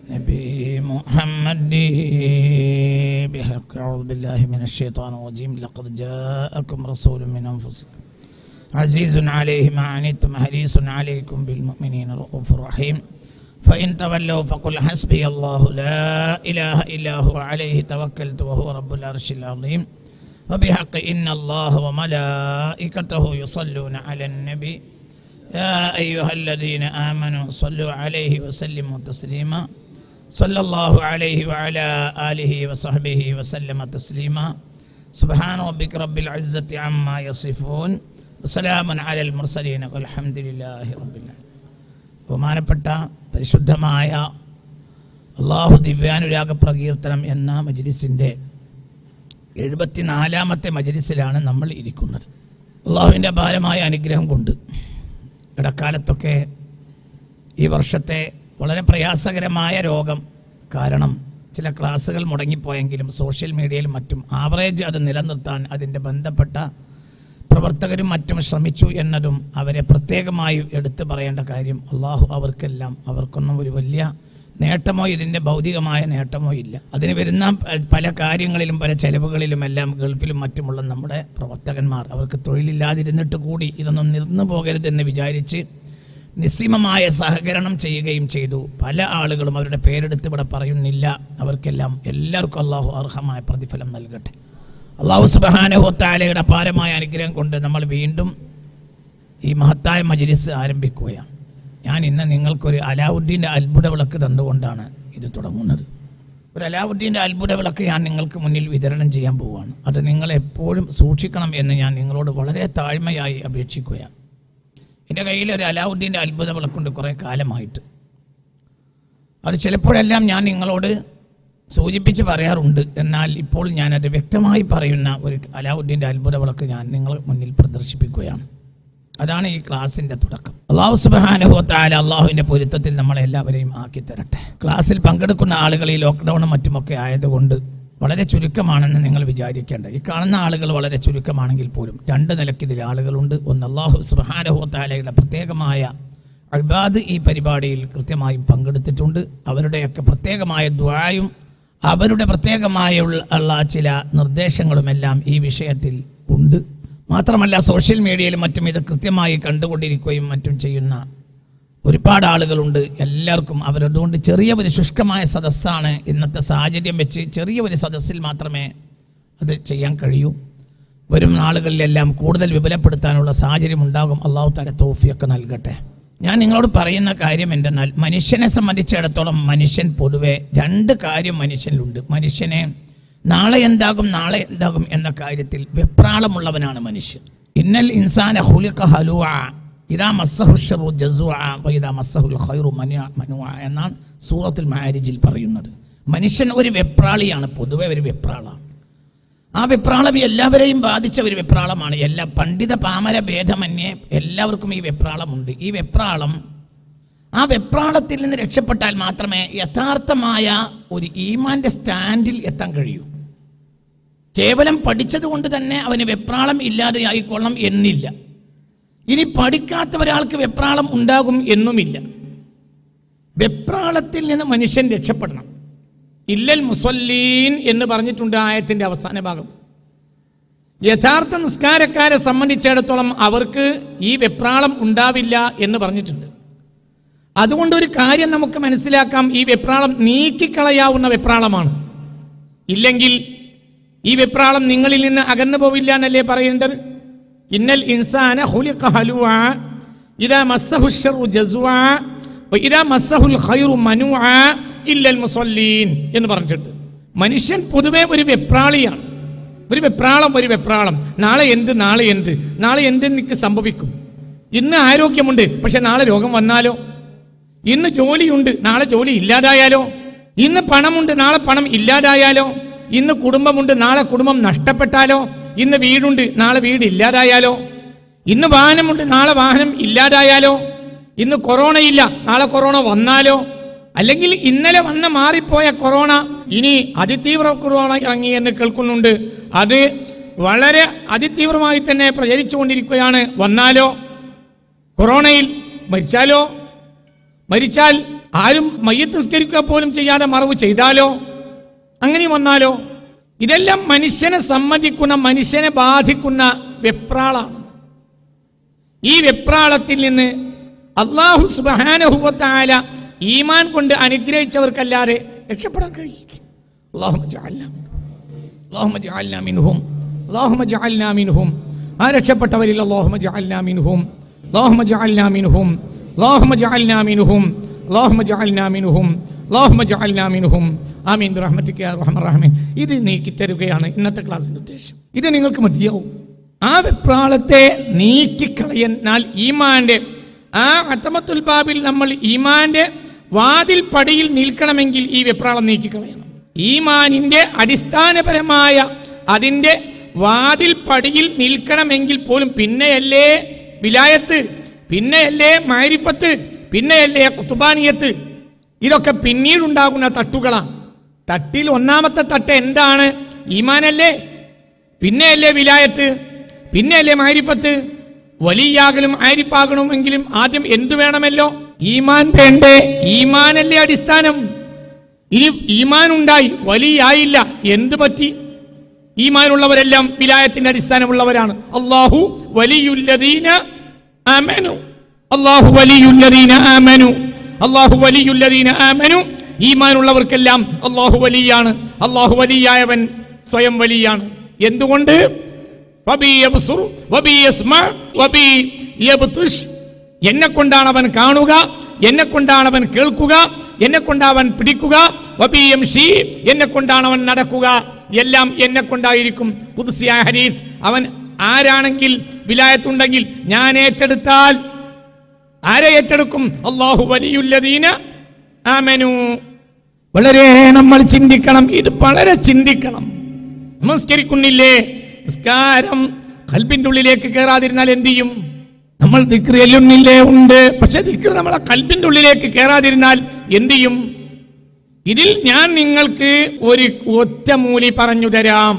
نبي محمد بحق أعوذ بالله من الشيطان الرجيم لقد جاءكم رسول من أنفسكم عزيز عليه ما عنتم حريص عليكم بالمؤمنين رؤوف رحيم فإن تولوا فقل حسبي الله لا إله إلا هو عليه توكلت وهو رب العرش العظيم وبحق إن الله وملائكته يصلون على النبي يا أيها الذين آمنوا صلوا عليه وسلموا تسليما صلى الله عليه وعلى آله وصحبه وسلم تسليما سبحان ربك رب العزة عما يصفون وسلام على المرسلين والحمد لله رب العالمين ബഹുമാനപ്പെട്ട പരിശുദ്ധമായ അള്ളാഹു ദിവ്യാനുരാഗ പ്രകീർത്തനം എന്ന മജ്ലിസിൻ്റെ എഴുപത്തിനാലാമത്തെ മജ്ലിസിലാണ് നമ്മൾ ഇരിക്കുന്നത് അള്ളാഹുവിൻ്റെ അപാരമായ അനുഗ്രഹം കൊണ്ട് ഇടക്കാലത്തൊക്കെ ഈ വർഷത്തെ വളരെ പ്രയാസകരമായ രോഗം കാരണം ചില ക്ലാസ്സുകൾ മുടങ്ങിപ്പോയെങ്കിലും സോഷ്യൽ മീഡിയയിലും മറ്റും ആവറേജ് അത് നിലനിർത്താൻ അതിൻ്റെ ബന്ധപ്പെട്ട പ്രവർത്തകരും മറ്റും ശ്രമിച്ചു എന്നതും അവരെ പ്രത്യേകമായി എടുത്തു പറയേണ്ട കാര്യം അള്ളാഹു അവർക്കെല്ലാം അവർക്കൊന്നും ഒരു വലിയ നേട്ടമോ ഇതിൻ്റെ ഭൗതികമായ നേട്ടമോ ഇല്ല അതിന് വരുന്ന പ- പല കാര്യങ്ങളിലും പല ചെലവുകളിലും എല്ലാം ഗൾഫിലും മറ്റുമുള്ള നമ്മുടെ പ്രവർത്തകന്മാർ അവർക്ക് തൊഴിലില്ലാതിരുന്നിട്ട് കൂടി ഇതൊന്നും നിന്നു പോകരുതെന്ന് വിചാരിച്ച് നിസ്സീമമായ സഹകരണം ചെയ്യുകയും ചെയ്തു പല ആളുകളും അവരുടെ പേരെടുത്ത് ഇവിടെ പറയുന്നില്ല അവർക്കെല്ലാം എല്ലാവർക്കും അള്ളാഹു അർഹമായ പ്രതിഫലം നൽകട്ടെ അള്ളാഹു സുബാനുഹത്താലയുടെ അപാരമായ അനുഗ്രഹം കൊണ്ട് നമ്മൾ വീണ്ടും ഈ മഹത്തായ മജ്ലിസ് ആരംഭിക്കുകയാണ് ഞാൻ ഇന്ന് നിങ്ങൾക്കൊരു അലാവുദ്ദീൻ്റെ അത്ഭുത വിളക്ക് തന്നുകൊണ്ടാണ് ഇത് തുടങ്ങുന്നത് ഒരു അലാവുദ്ദീൻ്റെ അത്ഭുത വിളക്ക് ഞാൻ നിങ്ങൾക്ക് മുന്നിൽ വിതരണം ചെയ്യാൻ പോവുകയാണ് അത് നിങ്ങൾ എപ്പോഴും സൂക്ഷിക്കണം എന്ന് ഞാൻ നിങ്ങളോട് വളരെ താഴ്മയായി അപേക്ഷിക്കുകയാണ് എൻ്റെ കയ്യിൽ ഒരു അലാവുദ്ദീൻ്റെ അത്ഭുത വിളക്കുണ്ട് കുറേ കാലമായിട്ട് അത് ചിലപ്പോഴെല്ലാം ഞാൻ നിങ്ങളോട് സൂചിപ്പിച്ച് പറയാറുണ്ട് എന്നാൽ ഇപ്പോൾ ഞാനത് വ്യക്തമായി പറയുന്ന ഒരു അലാവുദ്ദീൻ്റെ അത്ഭുത വിളക്ക് ഞാൻ നിങ്ങൾ മുന്നിൽ പ്രദർശിപ്പിക്കുകയാണ് അതാണ് ഈ ക്ലാസിന്റെ തുടക്കം അള്ളാഹു സുബാനുഭവത്തായ അള്ളാഹുവിന്റെ പൊരുത്തത്തിൽ നമ്മളെ എല്ലാവരെയും ആക്കി തരട്ടെ ക്ലാസ്സിൽ പങ്കെടുക്കുന്ന ആളുകൾ ഈ ലോക്ക്ഡൌണും മറ്റുമൊക്കെ ആയതുകൊണ്ട് വളരെ ചുരുക്കമാണെന്ന് നിങ്ങൾ വിചാരിക്കേണ്ട ഈ കാണുന്ന ആളുകൾ വളരെ ചുരുക്കമാണെങ്കിൽ പോലും രണ്ട് നിലയ്ക്ക് ഇതിൽ ആളുകളുണ്ട് ഒന്ന് അള്ളാഹു സുബാനുഭവത്താലയുടെ പ്രത്യേകമായ അൽബാദ് ഈ പരിപാടിയിൽ കൃത്യമായും പങ്കെടുത്തിട്ടുണ്ട് അവരുടെയൊക്കെ പ്രത്യേകമായ ദ്വായും അവരുടെ പ്രത്യേകമായ ഉള്ള ഉള്ള ചില നിർദ്ദേശങ്ങളുമെല്ലാം ഈ വിഷയത്തിൽ ഉണ്ട് മാത്രമല്ല സോഷ്യൽ മീഡിയയിലും മറ്റും ഇത് കൃത്യമായി കണ്ടുകൊണ്ടിരിക്കുകയും മറ്റും ചെയ്യുന്ന ഒരുപാട് ആളുകളുണ്ട് എല്ലാവർക്കും അവരതുകൊണ്ട് ചെറിയ ഒരു ശുഷ്കമായ സദസ്സാണ് ഇന്നത്തെ സാഹചര്യം വെച്ച് ചെറിയ ഒരു സദസ്സിൽ മാത്രമേ അത് ചെയ്യാൻ കഴിയൂ വരും നാളുകളിലെല്ലാം കൂടുതൽ വിപുലപ്പെടുത്താനുള്ള സാഹചര്യം ഉണ്ടാകും അള്ളാഹു തല തോഫിയൊക്കെ നൽകട്ടെ ഞാൻ നിങ്ങളോട് പറയുന്ന കാര്യം എന്തെന്നാൽ മനുഷ്യനെ സംബന്ധിച്ചിടത്തോളം മനുഷ്യൻ പൊതുവെ രണ്ട് കാര്യം മനുഷ്യനിലുണ്ട് മനുഷ്യനെ നാളെ എന്താകും നാളെ എന്താകും എന്ന കാര്യത്തിൽ വെപ്രാളമുള്ളവനാണ് മനുഷ്യൻ ഇന്നൽ ഇൻസാന ഹുലിക ഹലുവ ഇതാ മസ്സഹു ഷറു ജസുഅ വ ഇദാ മസ്സഹുൽ ഖൈറു മനിഅ മനുഅ എന്നാണ് സൂറത്തുൽ മാരിജിൽ പറയുന്നത് മനുഷ്യൻ ഒരു വെപ്രാളിയാണ് പൊതുവെ ഒരു വെപ്രാളാണ് ആ വെപ്രാളം എല്ലാവരെയും ബാധിച്ച ഒരു വെപ്രാളമാണ് എല്ലാ പണ്ഡിത പാമര ഭേദമന്യേ എല്ലാവർക്കും ഈ വെപ്രാളമുണ്ട് ഈ വെപ്രാളം ആ വെപ്രാളത്തിൽ നിന്ന് രക്ഷപ്പെട്ടാൽ മാത്രമേ യഥാർത്ഥമായ ഒരു ഈമാന്റെ സ്റ്റാൻഡിൽ എത്താൻ കഴിയൂ കേവലം പഠിച്ചത് കൊണ്ട് തന്നെ അവന് വെപ്രാളം ഇല്ലാതെ ആയിക്കൊള്ളണം എന്നില്ല ഇനി പഠിക്കാത്ത ഒരാൾക്ക് വെപ്രാളം ഉണ്ടാകും എന്നുമില്ല വെപ്രാളത്തിൽ നിന്ന് മനുഷ്യൻ രക്ഷപ്പെടണം ഇല്ലൽ മുസല്ലീൻ എന്ന് പറഞ്ഞിട്ടുണ്ട് ആയത്തിന്റെ അവസാന ഭാഗം യഥാർത്ഥ നിസ്കാരക്കാരെ സംബന്ധിച്ചിടത്തോളം അവർക്ക് ഈ വെപ്രാളം ഉണ്ടാവില്ല എന്ന് പറഞ്ഞിട്ടുണ്ട് അതുകൊണ്ട് ഒരു കാര്യം നമുക്ക് മനസ്സിലാക്കാം ഈ വെപ്രാളം നീക്കിക്കളയാവുന്ന വെപ്രാളമാണ് ഇല്ലെങ്കിൽ ഈ വെപ്രാളം നിങ്ങളിൽ നിന്ന് അകന്നു പോവില്ല എന്നല്ലേ പറയേണ്ടത് ഇന്നൽ ഇൻസാന ഹുലിഖ ഹലുവ ഇദാ മസ്സഹു ശർറു ജസുവ വ ഇദാ മസ്സഹുൽ ഖൈറു മനുഅ ഇല്ലൽ മുസല്ലീൻ എന്ന് പറഞ്ഞിട്ടുണ്ട് മനുഷ്യൻ പൊതുവെ ഒരു വെപ്രാളിയാണ് ഒരു വെപ്രാളം ഒരു വെപ്രാളം നാളെ എന്ത് നാളെ എന്ത് നാളെ എന്ത് എനിക്ക് സംഭവിക്കും ഇന്ന് ആരോഗ്യമുണ്ട് പക്ഷെ നാളെ രോഗം വന്നാലോ ഇന്ന് ജോലിയുണ്ട് നാളെ ജോലി ഇല്ലാതായാലോ ഇന്ന് പണമുണ്ട് നാളെ പണം ഇല്ലാതായാലോ ഇന്ന് കുടുംബമുണ്ട് നാളെ കുടുംബം നഷ്ടപ്പെട്ടാലോ ഇന്ന് വീടുണ്ട് നാളെ വീട് ഇല്ലാതായാലോ ഇന്ന് വാഹനമുണ്ട് നാളെ വാഹനം ഇല്ലാതായാലോ ഇന്ന് കൊറോണ ഇല്ല നാളെ കൊറോണ വന്നാലോ അല്ലെങ്കിൽ ഇന്നലെ വന്ന മാറിപ്പോയ കൊറോണ ഇനി അതിതീവ്ര കൊറോണ ഇറങ്ങി എന്ന് കേൾക്കുന്നുണ്ട് അത് വളരെ അതിതീവ്രമായി തന്നെ പ്രചരിച്ചുകൊണ്ടിരിക്കുകയാണ് വന്നാലോ കൊറോണയിൽ മരിച്ചാലോ മരിച്ചാൽ ആരും മയ്യത്ത് നിസ്കരിക്കുക പോലും ചെയ്യാതെ മറവ് ചെയ്താലോ അങ്ങനെ വന്നാലോ ഇതെല്ലാം മനുഷ്യനെ സംബന്ധിക്കുന്ന മനുഷ്യനെ ബാധിക്കുന്ന വെപ്രാളാണ് ഈ വെപ്രാളത്തിൽ നിന്ന് അള്ളാഹു സുബാനഹുവത്തായ ഈമാൻ കൊണ്ട് അനുഗ്രഹിച്ചവർക്കല്ലാതെ രക്ഷപ്പെടാൻ കഴിയില്ല അള്ളാഹു اللهم اجعلنا منهم اللهم اجعلنا منهم ആ രക്ഷപ്പെട്ടവരിൽ اللهم اجعلنا منهم اللهم اجعلنا منهم اللهم اجعلنا منهم اللهم اجعلنا منهم اللهم اجعلنا منهم ആമീൻ റഹ്മത്തിക്ക് റഹ്മ റഹ്മീൻ ഇത് നീക്കി തരുകയാണ് ഇന്നത്തെ ക്ലാസ്സിന്റെ ഉദ്ദേശം ഇത് നിങ്ങൾക്ക് മതിയാവും ആ വെപ്രാളത്തെ നീക്കിക്കളയാൽ ഈമാന്റെ ആ അത്തമത്തുൽ ബാബിൽ നമ്മൾ ഈമാന്റെ വാതിൽ പടിയിൽ നിൽക്കണമെങ്കിൽ ഈ വെപ്രാളം നീക്കിക്കളയണം ഈമാനിന്റെ അടിസ്ഥാനപരമായ അതിന്റെ വാതിൽ പടിയിൽ നിൽക്കണമെങ്കിൽ പോലും പിന്നെയല്ലേ വിലായത്ത് പിന്നെയല്ലേ മാരിഫത്ത് പിന്നെയല്ലേ കുത്തുബാനിയത്ത് ഇതൊക്കെ പിന്നീടുണ്ടാകുന്ന തട്ടുകളാണ് തട്ടിൽ ഒന്നാമത്തെ തട്ട് എന്താണ് ഈമാനല്ലേ പിന്നെയല്ലേ വിലായത്ത് പിന്നെയല്ലേ മാരിഫത്ത് വലിയാകലും ആരിഫാകണമെങ്കിലും ആദ്യം എന്തു വേണമല്ലോ ഈമാൻ വേണ്ടേ ഈമാനല്ലേ അടിസ്ഥാനം ഇനി ഈമാൻ ഉണ്ടായി വലിയായില്ല എന്ത് പറ്റി ഈമാനുള്ളവരെല്ലാം വിലായത്തിന്റെ അടിസ്ഥാനമുള്ളവരാണ് അള്ളാഹു വലിയുല്ലദീന ആമനു അള്ളാഹു വലിയുല്ലദീന ആമനു അള്ളാഹു വലിയുല്ലദീന ആമനു ഈമാനുള്ളവർക്കെല്ലാം അള്ളാഹു വലിയാണ് അള്ളാഹു വലിയായവൻ സ്വയം വലിയാണ് എന്തുകൊണ്ട് വബി യബ്സുർ, വബി യസ്മ, വബി യബ്തുഷ്. എന്നെ കൊണ്ടാണ് അവൻ കാണുക എന്നെ കൊണ്ടാണ് അവൻ കേൾക്കുക എന്നെ കൊണ്ടാണ് അവൻ പിടിക്കുക വബി യംശി, എന്നെ കൊണ്ടാണ് അവൻ നടക്കുക എല്ലാം എന്നെ കൊണ്ടായിരിക്കും പുതുസിയായ ഹരീഫ് അവൻ ആരാണെങ്കിൽ വിലായത്തുണ്ടെങ്കിൽ ഞാൻ ഏറ്റെടുത്താൽ ആരെ ഏറ്റെടുക്കും അള്ളാഹു വലിയുല്ലദീന ആമനു വളരെ നമ്മൾ ചിന്തിക്കണം ഇത് വളരെ ചിന്തിക്കണം നമസ്കരിക്കുന്നില്ലേ നിസ്കാരം കൽബിന്റെ ഉള്ളിലേക്ക് കയറാതിരുന്നാൽ എന്ത് ചെയ്യും നമ്മൾ ദിക്റ് എല്ലുന്നില്ലേ ഉണ്ട് പക്ഷെ ദിക്റ് നമ്മളെ കൽബിന്റെ ഉള്ളിലേക്ക് കയറാതിരുന്നാൽ എന്ത് ചെയ്യും ഇതിൽ ഞാൻ നിങ്ങൾക്ക് ഒരു ഒറ്റമൂലി പറഞ്ഞു തരാം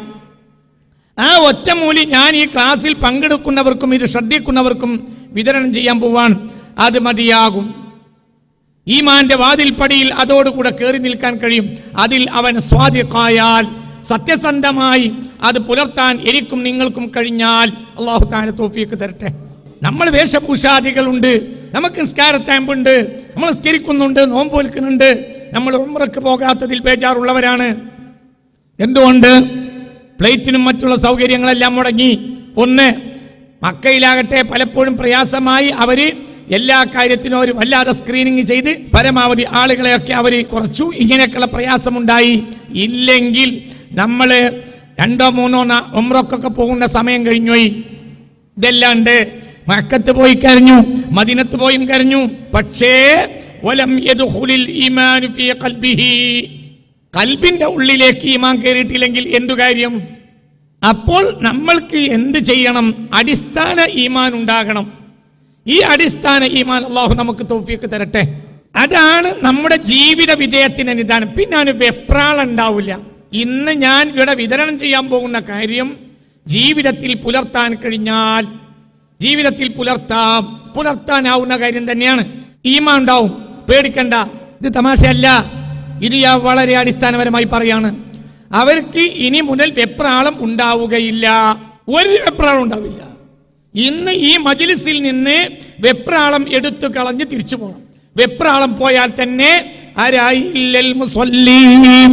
ആ ഒറ്റമൂലി ഞാൻ ഈ ക്ലാസ്സിൽ പങ്കെടുക്കുന്നവർക്കും ഇത് ശ്രദ്ധിക്കുന്നവർക്കും വിതരണം ചെയ്യാൻ പോവാൻ അത് മതിയാകും ഈമാന്റെ വാതിൽപ്പടിയിൽ അതോടുകൂടെ കയറി നിൽക്കാൻ കഴിയും അതിൽ അവൻ സ്വാധിക്കായാൽ സത്യസന്ധമായി അത് പുലർത്താൻ എനിക്കും നിങ്ങൾക്കും കഴിഞ്ഞാൽ അള്ളാഹു താന തോഫിയൊക്കെ തരട്ടെ നമ്മൾ വേഷഭൂഷാദികളുണ്ട് നമുക്ക് നിസ്കാരത്താമ്പുണ്ട് നമ്മൾ സ്കരിക്കുന്നുണ്ട് നോമ്പ് വിൽക്കുന്നുണ്ട് നമ്മൾ ഉമ്രക്ക് പോകാത്തതിൽ ബേജാറുള്ളവരാണ് എന്തുകൊണ്ട് പ്ലേറ്റിനും മറ്റുള്ള സൗകര്യങ്ങളെല്ലാം മുടങ്ങി ഒന്ന് മക്കയിലാകട്ടെ പലപ്പോഴും പ്രയാസമായി അവര് എല്ലാ കാര്യത്തിനും അവർ വല്ലാതെ സ്ക്രീനിങ് ചെയ്ത് പരമാവധി ആളുകളെയൊക്കെ അവർ കുറച്ചു ഇങ്ങനെയൊക്കെയുള്ള പ്രയാസമുണ്ടായി ഇല്ലെങ്കിൽ നമ്മൾ രണ്ടോ മൂന്നോ നാ- ഉംറക്കൊക്കെ പോകുന്ന സമയം കഴിഞ്ഞുപോയി ഇതെല്ലാം ഉണ്ട് മക്കത്ത് പോയി കരഞ്ഞു മദിനത്ത് പോയും കരഞ്ഞു പക്ഷേ വലം യദ്ഖുലിൽ ഈമാനു ഫീ ഖൽബിഹി കൽബിന്റെ ഉള്ളിലേക്ക് ഈമാൻ കയറിയിട്ടില്ലെങ്കിൽ എന്തു കാര്യം അപ്പോൾ നമ്മൾക്ക് എന്ത് ചെയ്യണം അടിസ്ഥാന ഈമാൻ ഉണ്ടാകണം ഈ അടിസ്ഥാന ഈമാൻ അള്ളാഹു നമുക്ക് തോഫിയൊക്കെ തരട്ടെ അതാണ് നമ്മുടെ ജീവിത വിജയത്തിന് നിദാനം പിന്നെ അവന് വെപ്രാളം ഉണ്ടാവില്ല ഇന്ന് ഞാൻ ഇവിടെ വിതരണം ചെയ്യാൻ പോകുന്ന കാര്യം ജീവിതത്തിൽ പുലർത്താൻ കഴിഞ്ഞാൽ ജീവിതത്തിൽ പുലർത്താം പുലർത്താനാവുന്ന കാര്യം തന്നെയാണ് ഈമാൻ ഉണ്ടാവും പേടിക്കണ്ട ഇത് തമാശയല്ല ഇത് ഞാൻ വളരെ അടിസ്ഥാനപരമായി പറയാണ് അവർക്ക് ഇനി മുതൽ വെപ്രാളം ഉണ്ടാവുകയില്ല ഒരു വെപ്രാളം ഉണ്ടാവില്ല ഇന്ന് ഈ മജിലിസിൽ നിന്ന് വെപ്രാളം എടുത്തു കളഞ്ഞ് തിരിച്ചു പോകണം വെപ്രാളം പോയാൽ തന്നെ അരായില്ലൽ മുസല്ലീൻ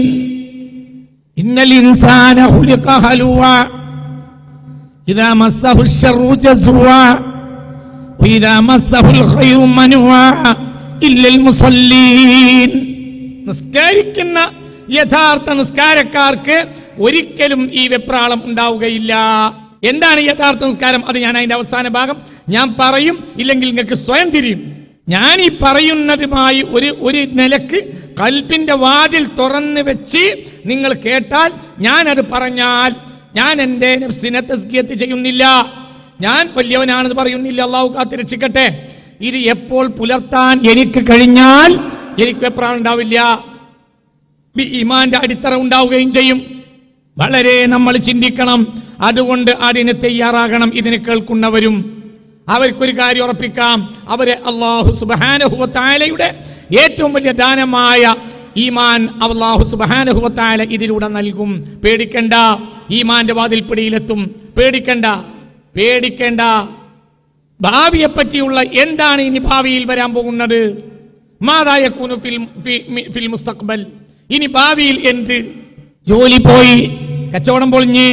ഇന്നൽ ഇൻസാന ഖുലിഖ ഹലുവ ഇദാ മസ്സഹു الشر ജസുവ وإذا مسه الخير منوعا إلا المصلين നിസ്കരിക്കുന്ന യഥാർത്ഥ നിസ്കാരക്കാർക്ക് ഒരിക്കലും ഈ വെപ്രാളം ഉണ്ടാവുകയില്ല എന്താണ് യഥാർത്ഥ നിസ്കാരം അത് ഞാൻ അതിന്റെ അവസാന ഭാഗം ഞാൻ പറയും ഇല്ലെങ്കിൽ നിങ്ങൾക്ക് സ്വയം തിരിയും ഞാൻ ഈ പറയുന്നതുമായി ഒരു ഒരു നിലക്ക് കൽപ്പിന്റെ വാതിൽ തുറന്ന് വെച്ച് നിങ്ങൾ കേട്ടാൽ ഞാൻ അത് പറഞ്ഞാൽ ഞാൻ എൻ്റെ നഫ്സിനെ തസ്കിയത്ത് ചെയ്യുന്നില്ല ഞാൻ വലിയവനാണെന്ന് പറയുന്നില്ല അള്ളാഹു കാത്ത് രക്ഷിക്കട്ടെ ഇത് എപ്പോൾ പുലർത്താൻ എനിക്ക് കഴിഞ്ഞാൽ എനിക്ക് വെപ്രാളം ഉണ്ടാവില്ല ബി ഈമാന്റെ അടിത്തറ ഉണ്ടാവുകയും ചെയ്യും വളരെ നമ്മൾ ചിന്തിക്കണം അതുകൊണ്ട് അതിന് തയ്യാറാകണം ഇതിനെ കേൾക്കുന്നവരും അവർക്കൊരു കാര്യം ഉറപ്പിക്കാം അവരെ അള്ളാഹു സുബാനഹുവത്തായാലയുടെ ഏറ്റവും വലിയ ദാനമായ ഈമാൻ അള്ളാഹു സുബാനുഹുവത്തായ ഇതിലൂടെ നൽകും പേടിക്കണ്ട ഈമാന്റെ വാതിൽപ്പിടിയിലെത്തും പേടിക്കണ്ട പേടിക്കണ്ട ഭാവിയെ പറ്റിയുള്ള എന്താണ് ഇനി ഭാവിയിൽ വരാൻ പോകുന്നത് മാതായ കുനു ഫിൽ ഫി- മി- ഫിൽ മുസ്തഖ്ബൽ ഇനി ഭാവിയിൽ എന്ത് ജോലി പോയി കച്ചവടം പൊളിഞ്ഞ്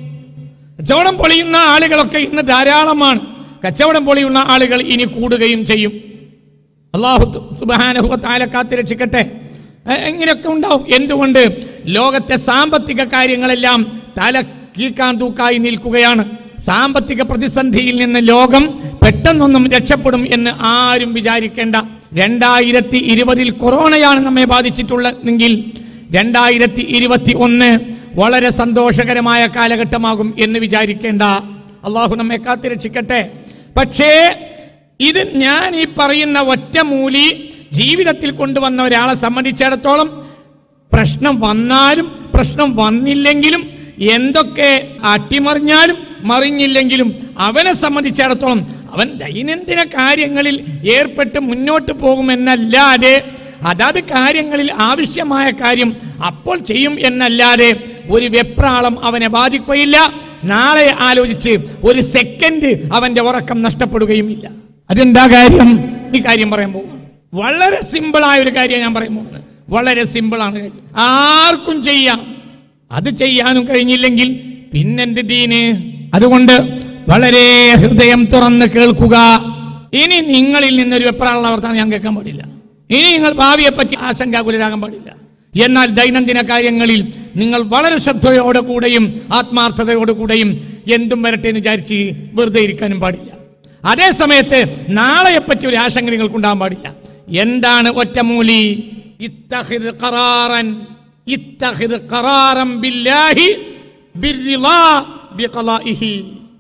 കച്ചവടം പൊളിയുന്ന ആളുകളൊക്കെ ഇന്ന് ധാരാളമാണ് കച്ചവടം പൊളിയുന്ന ആളുകൾ ഇനി കൂടുകയും ചെയ്യും അള്ളാഹു സുബാനഹുല കാത്തി രക്ഷിക്കട്ടെ എ- ഇങ്ങനെയൊക്കെ ഉണ്ടാവും എന്തുകൊണ്ട് ലോകത്തെ സാമ്പത്തിക കാര്യങ്ങളെല്ലാം തല കീക്കാൻ തൂക്കായി നിൽക്കുകയാണ് സാമ്പത്തിക പ്രതിസന്ധിയിൽ നിന്ന് ലോകം പെട്ടെന്നൊന്നും രക്ഷപ്പെടും എന്ന് ആരും വിചാരിക്കേണ്ട രണ്ടായിരത്തി ഇരുപതിൽ കൊറോണയാണ് നമ്മെ ബാധിച്ചിട്ടുള്ളതെങ്കിൽ രണ്ടായിരത്തി ഇരുപത്തി ഒന്ന് വളരെ സന്തോഷകരമായ കാലഘട്ടമാകും എന്ന് വിചാരിക്കേണ്ട അള്ളാഹു നമ്മെ കാത്തി രക്ഷിക്കട്ടെ പക്ഷേ ഇത് ഞാൻ ഈ പറയുന്ന ഒറ്റമൂലി ജീവിതത്തിൽ കൊണ്ടുവന്ന ഒരാളെ സംബന്ധിച്ചിടത്തോളം പ്രശ്നം വന്നാലും പ്രശ്നം വന്നില്ലെങ്കിലും എന്തൊക്കെ അട്ടിമറിഞ്ഞാലും മറിഞ്ഞില്ലെങ്കിലും അവനെ സംബന്ധിച്ചിടത്തോളം അവൻ ദൈനംദിന കാര്യങ്ങളിൽ ഏർപ്പെട്ട് മുന്നോട്ട് പോകുമെന്നല്ലാതെ അതാത് കാര്യങ്ങളിൽ ആവശ്യമായ കാര്യം അപ്പോൾ ചെയ്യും എന്നല്ലാതെ ഒരു വെപ്രാളം അവനെ ബാധിക്കുകയില്ല നാളെ ആലോചിച്ച് ഒരു സെക്കൻഡ് അവന്റെ ഉറക്കം നഷ്ടപ്പെടുകയുമില്ല അതെന്താ കാര്യം ഈ കാര്യം പറയാൻ പോകുക വളരെ സിമ്പിളായ ഒരു കാര്യം ഞാൻ പറയാൻ പോകുന്നത് വളരെ സിമ്പിളാണ് കാര്യം ആർക്കും ചെയ്യാം അത് ചെയ്യാനും കഴിഞ്ഞില്ലെങ്കിൽ പിന്നെന്റെ ദീന് അതുകൊണ്ട് വളരെ ഹൃദയം തുറന്ന് കേൾക്കുക ഇനി നിങ്ങളിൽ നിന്നൊരു വെപ്രാളുള്ള വർത്താനം ഞാൻ കേൾക്കാൻ പാടില്ല ഇനി നിങ്ങൾ ഭാവിയെ പറ്റി ആശങ്കാകുലരാകാൻ പാടില്ല എന്നാൽ ദൈനംദിന കാര്യങ്ങളിൽ നിങ്ങൾ വളരെ ശ്രദ്ധയോടെ കൂടെയും ആത്മാർത്ഥതയോടെ കൂടെയും എന്തും വരട്ടെ എന്ന് വിചാരിച്ച് വെറുതെ ഇരിക്കാനും പാടില്ല അതേ സമയത്ത് നാളെയെ പറ്റി ഒരു ആശങ്ക നിങ്ങൾക്കുണ്ടാകാൻ പാടില്ല എന്താണ് ഒറ്റമൂലി ഇത്തഖിദ് ഖറാറൻ ഇത്തഖിദ് ഖറാറൻ ബില്ലാഹി ബിർറിളാ ബിഖലാഇഹി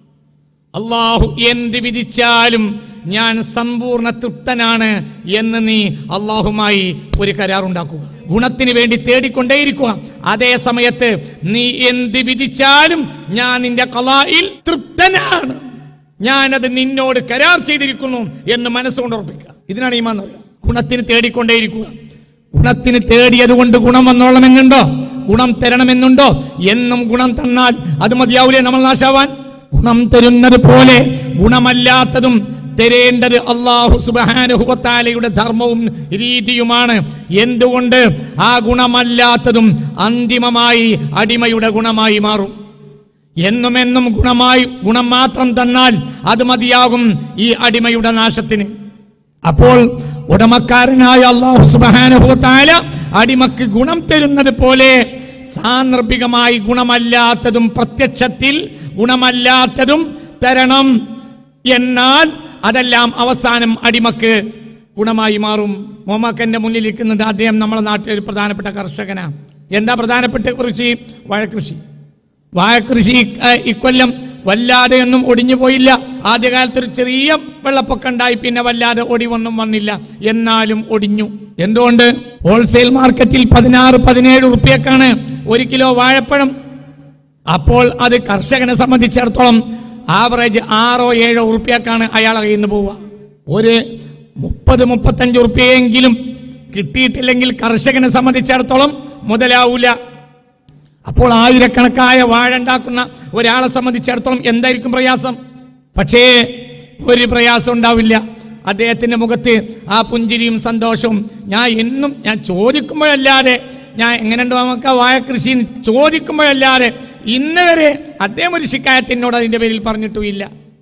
അള്ളാഹു എന്ത് വിധിച്ചാലും ഞാൻ സമ്പൂർണ്ണ തൃപ്തനാണ് എന്ന് നീ അള്ളാഹുമായി ഒരു കരാറുണ്ടാക്കുക ഗുണത്തിന് വേണ്ടി തേടിക്കൊണ്ടേയിരിക്കുക അതേ സമയത്ത് നീ എന്ത് വിധിച്ചാലും ഞാൻ നിന്റെ കലായിൽ തൃപ്തനാണ് ഞാനത് നിന്നോട് കരാർ ചെയ്തിരിക്കുന്നു എന്ന് മനസ്സുകൊണ്ട് ഉറപ്പിക്കുക ഇതിനാണ് ഈമാൻ എന്ന് പറയുക ഗുണത്തിന് തേടിക്കൊണ്ടേയിരിക്കുക ഗുണത്തിന് തേടിയത് കൊണ്ട് ഗുണം വന്നോളമെന്നുണ്ടോ ഗുണം തരണമെന്നുണ്ടോ എന്നും ഗുണം തന്നാൽ അത് മതിയാവൂലേ നമ്മൾ നാശാവാൻ ഗുണം തരുന്നത് പോലെ ഗുണമല്ലാത്തതും തരേണ്ടത് അള്ളാഹു സുബാനുഹുവത്താലയുടെ ധർമ്മവും രീതിയുമാണ് എന്തുകൊണ്ട് ആ ഗുണമല്ലാത്തതും അന്തിമമായി അടിമയുടെ ഗുണമായി മാറും എന്നും എന്നും ഗുണമായി ഗുണം മാത്രം തന്നാൽ അത് മതിയാകും ഈ അടിമയുടെ നാശത്തിന് അപ്പോൾ ഉടമക്കാരനായ അള്ളാഹു സുബാനുഭവത്താല അടിമക്ക് ഗുണം തരുന്നത് പോലെ സാന്ദർഭികമായി ഗുണമല്ലാത്തതും പ്രത്യക്ഷത്തിൽ ഗുണമല്ലാത്തതും തരണം എന്നാൽ അതെല്ലാം അവസാനം അടിമക്ക് ഗുണമായി മാറും മോമാക്കന്റെ മുന്നിൽ ഇരിക്കുന്നുണ്ട് അദ്ദേഹം നമ്മുടെ നാട്ടിലെ ഒരു പ്രധാനപ്പെട്ട കർഷകനാണ് എന്താ പ്രധാനപ്പെട്ട കൃഷി വാഴകൃഷി വാഴകൃഷി ഏഹ്, ഇക്കൊല്ലം വല്ലാതെ ഒന്നും ഒടിഞ്ഞു പോയില്ല ആദ്യകാലത്ത് ഒരു ചെറിയ വെള്ളപ്പൊക്കം ഉണ്ടായി പിന്നെ വല്ലാതെ ഒടിവൊന്നും വന്നില്ല എന്നാലും ഒടിഞ്ഞു എന്തുകൊണ്ട് ഹോൾസെയിൽ മാർക്കറ്റിൽ പതിനാറ് പതിനേഴ് റുപ്യക്കാണ് ഒരു കിലോ വാഴപ്പഴം അപ്പോൾ അത് കർഷകനെ സംബന്ധിച്ചിടത്തോളം ആവറേജ് ആറോ ഏഴോ ഉറുപ്പ്യക്കാണ് അയാളെ കയ്യിൽ നിന്ന് പോവുക ഒരു മുപ്പത് മുപ്പത്തഞ്ച് ഉറുപ്പ്യെങ്കിലും കിട്ടിയിട്ടില്ലെങ്കിൽ കർഷകനെ സംബന്ധിച്ചിടത്തോളം മുതലാവൂല അപ്പോൾ ആയിരക്കണക്കായ വാഴ ഉണ്ടാക്കുന്ന ഒരാളെ സംബന്ധിച്ചിടത്തോളം എന്തായിരിക്കും പ്രയാസം പക്ഷേ ഒരു പ്രയാസം ഉണ്ടാവില്ല അദ്ദേഹത്തിന്റെ മുഖത്ത് ആ പുഞ്ചിരിയും സന്തോഷവും ഞാൻ എന്നും ഞാൻ ചോദിക്കുമ്പോഴല്ലാതെ ഞാൻ എങ്ങനെയുണ്ടോ നമുക്ക് വാഴ കൃഷി എന്ന് ചോദിക്കുമ്പോഴല്ലാതെ ഇന്ന് വരെ അദ്ദേഹം ഒരു ശിക്കായത്തിനോട് അതിന്റെ പേരിൽ പറഞ്ഞിട്ടുമില്ല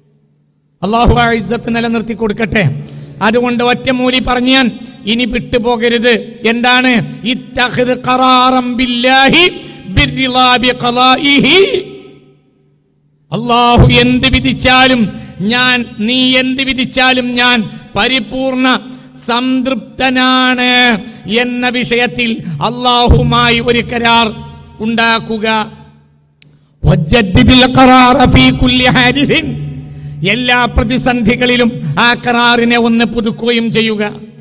അള്ളാഹു ആ ഇജ്ജത്ത് നിലനിർത്തി കൊടുക്കട്ടെ അതുകൊണ്ട് ഒറ്റമൂലി പറഞ്ഞ് ഞാൻ ഇനി വിട്ടുപോകരുത് എന്താണ് ഇത്തഖിദ് ഖറാറം ബില്ലാഹി ബിർറിളാ ബിഖലാഇഹി. അള്ളാഹു എന്ത് വിധിച്ചാലും ഞാൻ നീ എന്ത് വിധിച്ചാലും ഞാൻ പരിപൂർണ സംതൃപ്തനാണ് എന്ന വിഷയത്തിൽ അള്ളാഹുമായി ഒരു കരാർ ഉണ്ടാക്കുക വജ്ജദ്ദിദിൽ ഖറാറ ഫീ കുല്ലി ഹാദിസിൻ. എല്ലാ പ്രതിസന്ധികളിലും ആ കരാറിനെ ഒന്ന് പുതുക്കുകയും ചെയ്യുക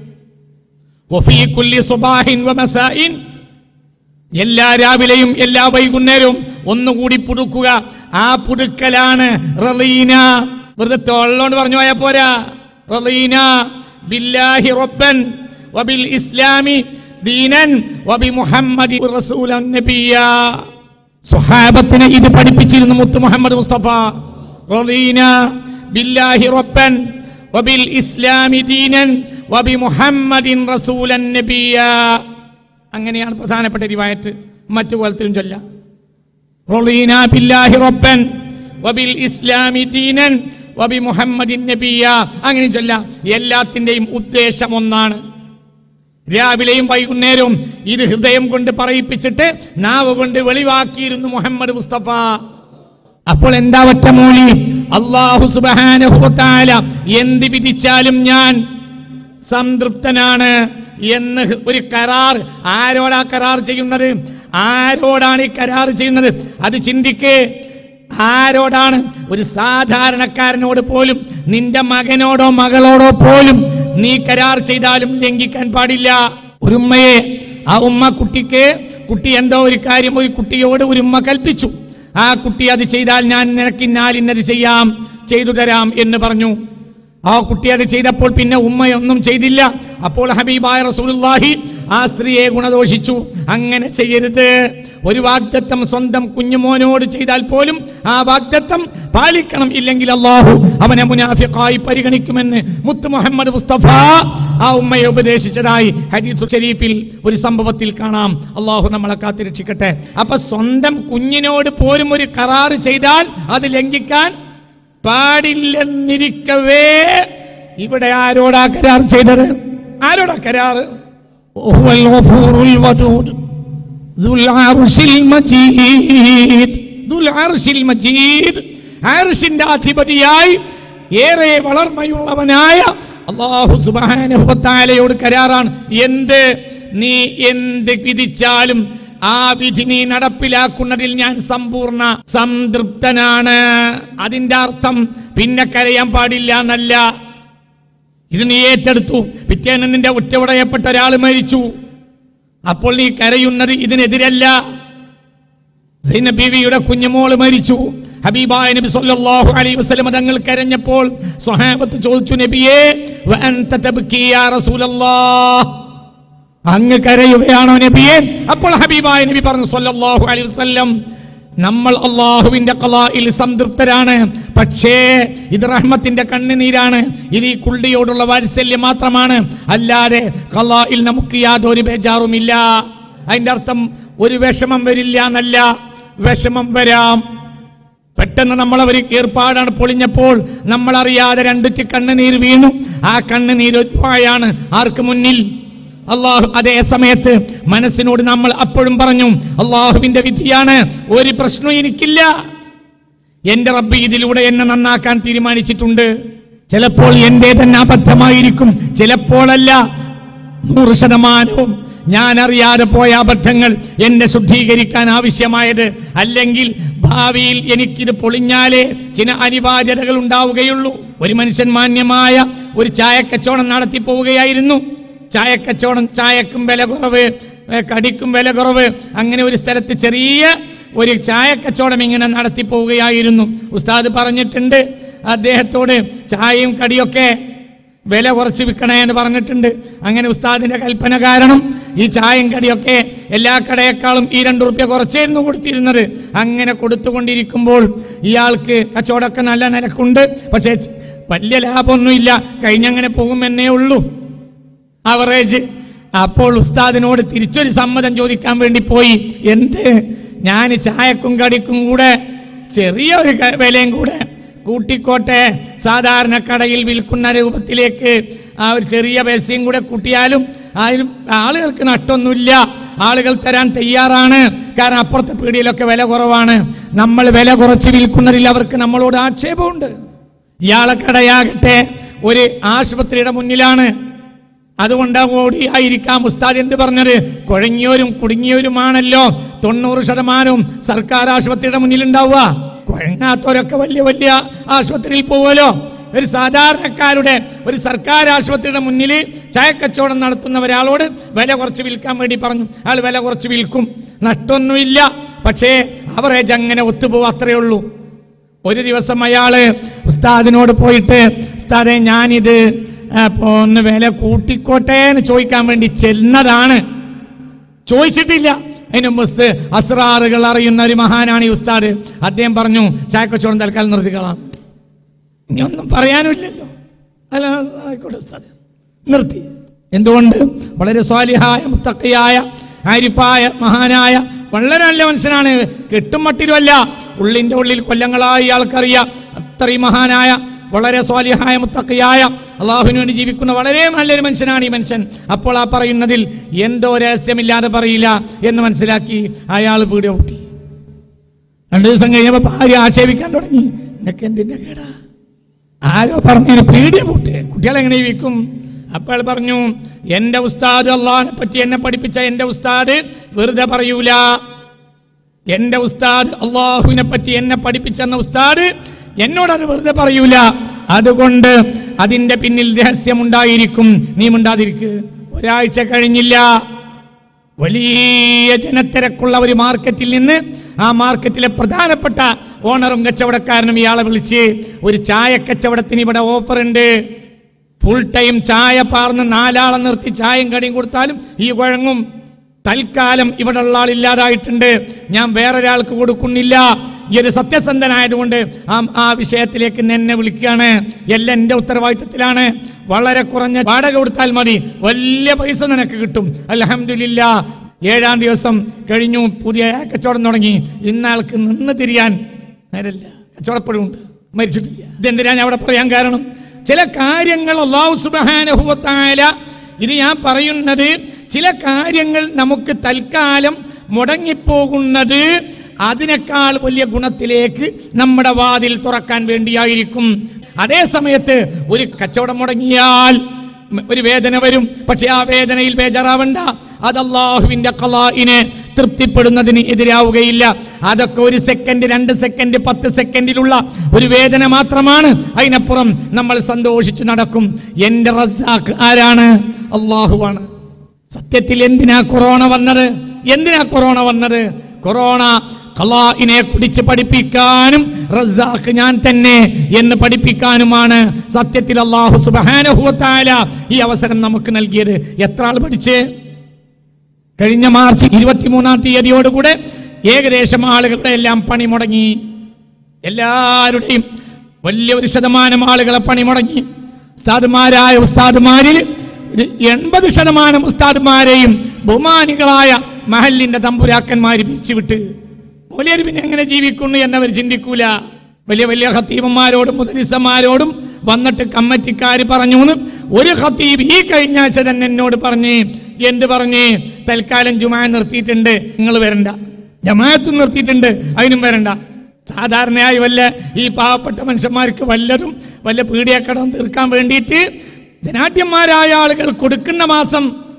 വഫീ കുല്ലി സുബാഹിൻ വമസായിൻ. എല്ലാ രാവിലെയും എല്ലാ വൈകുന്നേരവും ഒന്നുകൂടി പുതുക്കുക ആ പുതുക്കലാണ് റളീന വെറുതെ തൊള്ളോണ്ട് പറഞ്ഞു പോയാ പോരാ റളീന ബില്ലാഹി റബ്ബൻ വബിൽ ഇസ്ലാമി ദീനൻ വബി മുഹമ്മദി റസൂലൻ നബിയ സ്വഹാബത്തിനെ ഇത് പഠിപ്പിച്ചിരുന്നു മുത്ത് മുഹമ്മദ് മുസ്തഫ റളീന ബില്ലാഹി റബ്ബൻ വബിൽ ഇസ്ലാമി ദീനൻ വബി മുഹമ്മദിൻ റസൂലൻ നബിയ അങ്ങനെയാണ് പ്രധാനപ്പെട്ട റിവായത്ത് മറ്റു പോലത്തിലും ചൊല്ലാം റളീന ബില്ലാഹി റബ്ബൻ വബിൽ ഇസ്ലാമി ദീനൻ വബി മുഹമ്മദിൻ നബിയ അങ്ങനെ ചൊല്ലാം എല്ലാത്തിന്റെയും ഉദ്ദേശം ഒന്നാണ് രാവിലെയും വൈകുന്നേരവും ഇത് ഹൃദയം കൊണ്ട് പറയിപ്പിച്ചിട്ട് നാവ് കൊണ്ട് വെളിവാക്കിയിരുന്നു മുഹമ്മദ് മുസ്തഫ അപ്പോൾ എന്താ ഒറ്റ മൂലി അള്ളാഹു സുബാന എന്ത് വിധിച്ചാലും ഞാൻ സംതൃപ്തനാണ് എന്ന് ഒരു കരാർ ആരോടാ കരാർ ചെയ്യുന്നത് ആരോടാണ് ഈ കരാർ ചെയ്യുന്നത് അത് ചിന്തിക്ക് ആരോടാണ് ഒരു സാധാരണക്കാരനോട് പോലും നിന്റെ മകനോടോ മകളോടോ പോലും നീ കരാർ ചെയ്താലും ലംഘിക്കാൻ പാടില്ല ഒരു ഉമ്മയെ ആ ഉമ്മ കുട്ടിക്ക് കുട്ടി എന്തോ ഒരു കാര്യം ഒരു കുട്ടിയോട് ഒരു ഉമ്മ കൽപ്പിച്ചു ആ കുട്ടി അത് ചെയ്താൽ ഞാൻ നിനക്ക് ഇന്നാലിന്നത് ചെയ്യാം ചെയ്തു തരാം എന്ന് പറഞ്ഞു ആ കുട്ടി അത് ചെയ്തപ്പോൾ പിന്നെ ഉമ്മയൊന്നും ചെയ്തില്ല അപ്പോൾ ഹബീബായ റസൂലുള്ളാഹി ആ സ്ത്രീയെ ഗുണദോഷിച്ചു അങ്ങനെ ചെയ്യരുത് ഒരു വാഗ്ദത്തം സ്വന്തം കുഞ്ഞുമോനോട് ചെയ്താൽ പോലും ആ വാഗ്ദത്തം പാലിക്കണം ഇല്ലെങ്കിൽ അള്ളാഹു അവനെ മുനാഫിഖായി പരിഗണിക്കുമെന്ന് മുത്ത് മുഹമ്മദ് മുസ്തഫ ആ ഉമ്മയെ ഉപദേശിച്ചതായി ഹദീസ് ഷരീഫിൽ ഒരു സംഭവത്തിൽ കാണാം അള്ളാഹു നമ്മളെ കാത്തിരക്ഷിക്കട്ടെ അപ്പൊ സ്വന്തം കുഞ്ഞിനോട് പോലും ഒരു കരാറ് ചെയ്താൽ അത് ലംഘിക്കാൻ പാടില്ലെന്നിരിക്കവേ ഇവിടെ ആരോടാ കരാർ ചെയ്തത് ആരോടാ കരാർ وهو الغفور الودود ذو العرش المجيد ذو العرش المجيد അർഷിന്റെ അധിപതിയായി ഏറെ വളർമയുള്ളവനായ അള്ളാഹു സുബാനുഭവത്താലയോട് കരാറാണ് എന്ത് നീ എന്ത് വിധിച്ചാലും ആ വിധി നീ നടപ്പിലാക്കുന്നതിൽ ഞാൻ സമ്പൂർണ്ണ സംതൃപ്തനാണ് അതിന്റെ അർത്ഥം പിന്നെ കരയാൻ പാടില്ല എന്നല്ല ഇത് നീ ഏറ്റെടുത്തു പിറ്റേന്ന് നിന്റെ ഉറ്റവിടയപ്പെട്ട ഒരാൾ മരിച്ചു അപ്പോൾ നീ കരയുന്നത് ഇതിനെതിരല്ല സൈനബ് ബീവിയുടെ കുഞ്ഞുമോള് മരിച്ചു ഹബീബായ നബി സല്ലല്ലാഹു അലൈഹി വസല്ലം തങ്ങൾ കരഞ്ഞപ്പോൾ സ്വഹാബത്ത് ചോദിച്ചു നബിയേ വഅൻത തബ്കി യാ റസൂലല്ലാഹ് അങ്ങ് കരയുകയാണോ നബിയെ അപ്പോൾ ഹബീബായ നബി പറഞ്ഞു സല്ലല്ലാഹു അലൈഹി വസല്ലം നമ്മൾ അള്ളാഹുവിന്റെ കലായിൽ സംതൃപ്തരാണ് പക്ഷേ ഇത് റഹ്മത്തിന്റെ കണ്ണുനീരാണ് ഇത് ഈ കുള്ളിയോടുള്ള വാത്സല്യം മാത്രമാണ് അല്ലാതെ കലായിൽ നമുക്ക് യാതൊരു ബേജാറുമില്ല അതിന്റെ അർത്ഥം ഒരു വിഷമം വരില്ല എന്നല്ല വിഷമം വരാം പെട്ടെന്ന് നമ്മളവർ ഏർപ്പാടാണ് പൊളിഞ്ഞപ്പോൾ നമ്മൾ അറിയാതെ രണ്ടുറ്റി കണ്ണുനീർ വീണു ആ കണ്ണുനീർ ഒതുവായാണ് ആർക്ക് മുന്നിൽ അള്ളാഹു അതേ സമയത്ത് മനസ്സിനോട് നമ്മൾ അപ്പോഴും പറഞ്ഞു അള്ളാഹുവിന്റെ വിധിയാണ് ഒരു പ്രശ്നവും എനിക്കില്ല എന്റെ റബ്ബ് ഇതിലൂടെ എന്നെ നന്നാക്കാൻ തീരുമാനിച്ചിട്ടുണ്ട് ചിലപ്പോൾ എന്റെ തന്നെ അബദ്ധമായിരിക്കും ചിലപ്പോഴല്ല നൂറ് ശതമാനവും ഞാൻ അറിയാതെ പോയ അബദ്ധങ്ങൾ എന്നെ ശുദ്ധീകരിക്കാൻ ആവശ്യമായത് അല്ലെങ്കിൽ ഭാവിയിൽ എനിക്കിത് പൊളിഞ്ഞാലേ ചില അനിവാര്യതകൾ ഉണ്ടാവുകയുള്ളൂ ഒരു മനുഷ്യൻ മാന്യമായ ഒരു ചായക്കച്ചവടം നടത്തി പോവുകയായിരുന്നു ചായക്കച്ചവടം ചായക്കും വില കുറവ് ഏ, കടിക്കും വില കുറവ് അങ്ങനെ ഒരു സ്ഥലത്ത് ചെറിയ ഒരു ചായക്കച്ചവടം ഇങ്ങനെ നടത്തി പോവുകയായിരുന്നു ഉസ്താദ് പറഞ്ഞിട്ടുണ്ട് അദ്ദേഹത്തോട് ചായയും കടിയൊക്കെ വില കുറച്ച് വിൽക്കണേ എന്ന് പറഞ്ഞിട്ടുണ്ട് അങ്ങനെ ഉസ്താദിന്റെ കൽപ്പന കാരണം ഈ ചായയും കടിയൊക്കെ എല്ലാ കടയേക്കാളും ഈ രണ്ട് റുപ്യ കുറച്ചായിരുന്നു കൊടുത്തിരുന്നത് അങ്ങനെ കൊടുത്തുകൊണ്ടിരിക്കുമ്പോൾ ഇയാൾക്ക് കച്ചവടമൊക്കെ നല്ല നിലക്കുണ്ട് പക്ഷേ ച- വലിയ ലാഭമൊന്നുമില്ല കഴിഞ്ഞങ്ങനെ പോകുമെന്നേ ഉള്ളൂ അവറേജ് അപ്പോൾ ഉസ്താദിനോട് തിരിച്ചൊരു സമ്മതം ചോദിക്കാൻ വേണ്ടി പോയി എന്ത് ഞാൻ ചായക്കും കടിക്കും കൂടെ ചെറിയ ഒരു ക- വിലയും കൂടെ കൂട്ടിക്കോട്ടെ സാധാരണ കടയിൽ വിൽക്കുന്ന രൂപത്തിലേക്ക് ആ ഒരു ചെറിയ പൈസയും കൂടെ കൂട്ടിയാലും അതിലും ആളുകൾക്ക് നഷ്ടമൊന്നുമില്ല ആളുകൾ തരാൻ തയ്യാറാണ് കാരണം അപ്പുറത്തെ പീടിയിലൊക്കെ വില കുറവാണ് നമ്മൾ വില കുറച്ച് വിൽക്കുന്നതിൽ അവർക്ക് നമ്മളോട് ആക്ഷേപമുണ്ട് ഇയാളെ കടയാകട്ടെ ഒരു ആശുപത്രിയുടെ മുന്നിലാണ് അതുകൊണ്ട് ഓടിയായിരിക്കാം ഉസ്താദ് എന്ത് പറഞ്ഞത് കുഴങ്ങിയവരും കുടുങ്ങിയവരുമാണല്ലോ തൊണ്ണൂറ് ശതമാനവും സർക്കാർ ആശുപത്രിയുടെ മുന്നിൽ ഉണ്ടാവുക കുഴങ്ങാത്തവരൊക്കെ വലിയ വലിയ ആശുപത്രിയിൽ പോവുമല്ലോ ഒരു സാധാരണക്കാരുടെ ഒരു സർക്കാർ ആശുപത്രിയുടെ മുന്നിൽ ചായക്കച്ചവടം നടത്തുന്ന ഒരാളോട് വില കുറച്ച് വിൽക്കാൻ വേണ്ടി പറഞ്ഞു അയാൾ വില കുറച്ച് വിൽക്കും നഷ്ടമൊന്നുമില്ല പക്ഷേ അവറേജ് അങ്ങനെ ഒത്തുപോകും അത്രയേ ഉള്ളൂ ഒരു ദിവസം അയാള് ഉസ്താദിനോട് പോയിട്ട് ഉസ്താദെ ഞാനിത് അപ്പോ ഒന്ന് വില കൂട്ടിക്കോട്ടെ എന്ന് ചോദിക്കാൻ വേണ്ടി ചെന്നതാണ് ചോദിച്ചിട്ടില്ല അതിന് മുമ്പ് അസ്രാറുകൾ അറിയുന്ന ഒരു മഹാനാണ് ഈ ഉസ്താദ് അദ്ദേഹം പറഞ്ഞു ചായക്കച്ചവടം തൽക്കാലം നിർത്തിക്കളാം ഇനി ഒന്നും പറയാനുമില്ലല്ലോ അല്ല ആയിക്കോട്ടെ ഉസ്താദ് നിർത്തി എന്തുകൊണ്ട് വളരെ സ്വാലിഹായ മുത്തക്കയായ ആരിഫായ മഹാനായ വളരെ നല്ല മനുഷ്യനാണ് കെട്ടും മട്ടിലുമല്ല ഉള്ളിന്റെ ഉള്ളിൽ കൊല്ലങ്ങളായി ആൾക്കറിയാം അത്രയും മഹാനായ വളരെ സ്വാലിഹായ മുത്തക്കയായ അള്ളാഹുവിന് വേണ്ടി ജീവിക്കുന്ന വളരെ നല്ലൊരു മനുഷ്യനാണ് ഈ മനുഷ്യൻ അപ്പോൾ ആ പറയുന്നതിൽ എന്തോ രഹസ്യമില്ലാതെ പറയില്ല എന്ന് മനസ്സിലാക്കി അയാൾ പീടിയ പൊട്ടി രണ്ടു ദിവസം കഴിഞ്ഞപ്പോൾ ഭാര്യ ആക്ഷേപിക്കാൻ തുടങ്ങി നിനക്ക് എന്തിന്റെ കേടാ ആരോ പറഞ്ഞു പീടിയ പൂട്ട് കുട്ടികളെ എങ്ങനെ വിൽക്കും അപ്പോൾ പറഞ്ഞു എന്റെ ഉസ്താദ് അള്ളാഹിനെ പറ്റി എന്നെ പഠിപ്പിച്ച എന്റെ ഉസ്താദ് വെറുതെ പറയൂല എന്റെ ഉസ്താദ് അള്ളാഹുവിനെ പറ്റി എന്നെ പഠിപ്പിച്ചെന്ന ഉസ്താദ് എന്നോടത് വെറുതെ പറയൂല അതുകൊണ്ട് അതിന്റെ പിന്നിൽ രഹസ്യമുണ്ടായിരിക്കും നീ മിണ്ടാതിരിക്ക് ഒരാഴ്ച കഴിഞ്ഞില്ല വലിയ ജനത്തിരക്കുള്ള ഒരു മാർക്കറ്റിൽ നിന്ന് ആ മാർക്കറ്റിലെ പ്രധാനപ്പെട്ട ഓണറും കച്ചവടക്കാരനും ഇയാളെ വിളിച്ച് ഒരു ചായ കച്ചവടത്തിന് ഇവിടെ ഓഫർ ഉണ്ട് ഫുൾ ടൈം ചായ പാർന്ന് നാലാളെ നിർത്തി ചായയും കടിയും കൊടുത്താലും ഈ കുഴങ്ങും തൽക്കാലം ഇവിടെ ഉള്ള ആളില്ലാതായിട്ടുണ്ട് ഞാൻ വേറൊരാൾക്ക് കൊടുക്കുന്നില്ല ഈ ഒരു സത്യസന്ധനായതുകൊണ്ട് ആ ആ വിഷയത്തിലേക്ക് എന്നെ വിളിക്കുകയാണ് എല്ലാം എൻ്റെ ഉത്തരവാദിത്തത്തിലാണ് വളരെ കുറഞ്ഞ വാടക കൊടുത്താൽ മതി വലിയ പൈസ നിനക്ക് കിട്ടും അലഹമില്ല ഏഴാം ദിവസം കഴിഞ്ഞു പുതിയ കച്ചവടം തുടങ്ങി ഇന്നാൾക്ക് നിന്ന് തിരിയാൻ നേരല്ല കച്ചവടപ്പെടുമുണ്ട് മരിച്ചിട്ടില്ല ഇതെന്തിനാ ഞാൻ അവിടെ പറയാൻ കാരണം ചില കാര്യങ്ങൾ അള്ളാഹു സുബാനുഭവത്തായ ഇത് ഞാൻ പറയുന്നത് ചില കാര്യങ്ങൾ നമുക്ക് തൽക്കാലം മുടങ്ങിപ്പോകുന്നത് അതിനേക്കാൾ വലിയ ഗുണത്തിലേക്ക് നമ്മുടെ വാതിൽ തുറക്കാൻ വേണ്ടിയായിരിക്കും അതേ സമയത്ത് ഒരു കച്ചവടം മുടങ്ങിയാൽ ഒരു വേദന വരും പക്ഷെ ആ വേദനയിൽ ബേജാറാവണ്ട അത് അള്ളാഹുവിന്റെ കലായിനെ തൃപ്തിപ്പെടുന്നതിന് എതിരാവുകയില്ല അതൊക്കെ ഒരു സെക്കൻഡ് രണ്ട് സെക്കൻഡ് പത്ത് സെക്കൻഡിലുള്ള ഒരു വേദന മാത്രമാണ് അതിനപ്പുറം നമ്മൾ സന്തോഷിച്ച് നടക്കും എന്റെ റസാഖ് ആരാണ് അള്ളാഹുവാണ് സത്യത്തിൽ എന്തിനാ കൊറോണ വന്നത് എന്തിനാ കൊറോണ വന്നത് കൊറോണ ഖലാഇനെ കുടിച്ച് പഠിപ്പിക്കാനും റസാഖ് ഞാൻ തന്നെ എന്ന് പഠിപ്പിക്കാനുമാണ് സത്യത്തിൽ അള്ളാഹു സുബാനഹുവത്തായ ഈ അവസരം നമുക്ക് നൽകിയത് എത്ര ആൾ പഠിച്ച് കഴിഞ്ഞ മാർച്ച് ഇരുപത്തിമൂന്നാം തീയതിയോടുകൂടെ ഏകദേശം ആളുകളുടെ എല്ലാം പണി മുടങ്ങി എല്ലാവരുടെയും വലിയ ഒരു ശതമാനം ആളുകളെ പണി മുടങ്ങി ഉസ്താദുമാരായ ഉസ്താദുമാരിൽ ഒരു എൺപത് ശതമാനം ഉസ്താദുമാരെയും ബഹുമാനികളായ മഹലിന്റെ തമ്പുരാക്കന്മാർ പിരിച്ചുവിട്ട് മൂല്യർ പിന്നെ എങ്ങനെ ജീവിക്കുന്നു എന്നവർ ചിന്തിക്കൂല വലിയ വലിയ ഖത്തീബന്മാരോടും മുദരിസന്മാരോടും വന്നിട്ട് കമ്മറ്റിക്കാർ പറഞ്ഞു എന്ന് ഒരു ഖത്തീബ് ഈ കഴിഞ്ഞ ആഴ്ച തന്നെ എന്നോട് പറഞ്ഞ് എന്ത് പറഞ്ഞ് തൽക്കാലം ജുമാ നിർത്തിയിട്ടുണ്ട് നിങ്ങൾ വരണ്ട ജമാഅത്തും നിർത്തിയിട്ടുണ്ട് അതിനും വരണ്ട സാധാരണയായി വല്ല ഈ പാവപ്പെട്ട മനുഷ്യന്മാർക്ക് വല്ലതും വല്ല പീഡിയക്കടം തീർക്കാൻ വേണ്ടിയിട്ട് ധനാഢ്യന്മാരായ ആളുകൾ കൊടുക്കുന്ന മാസം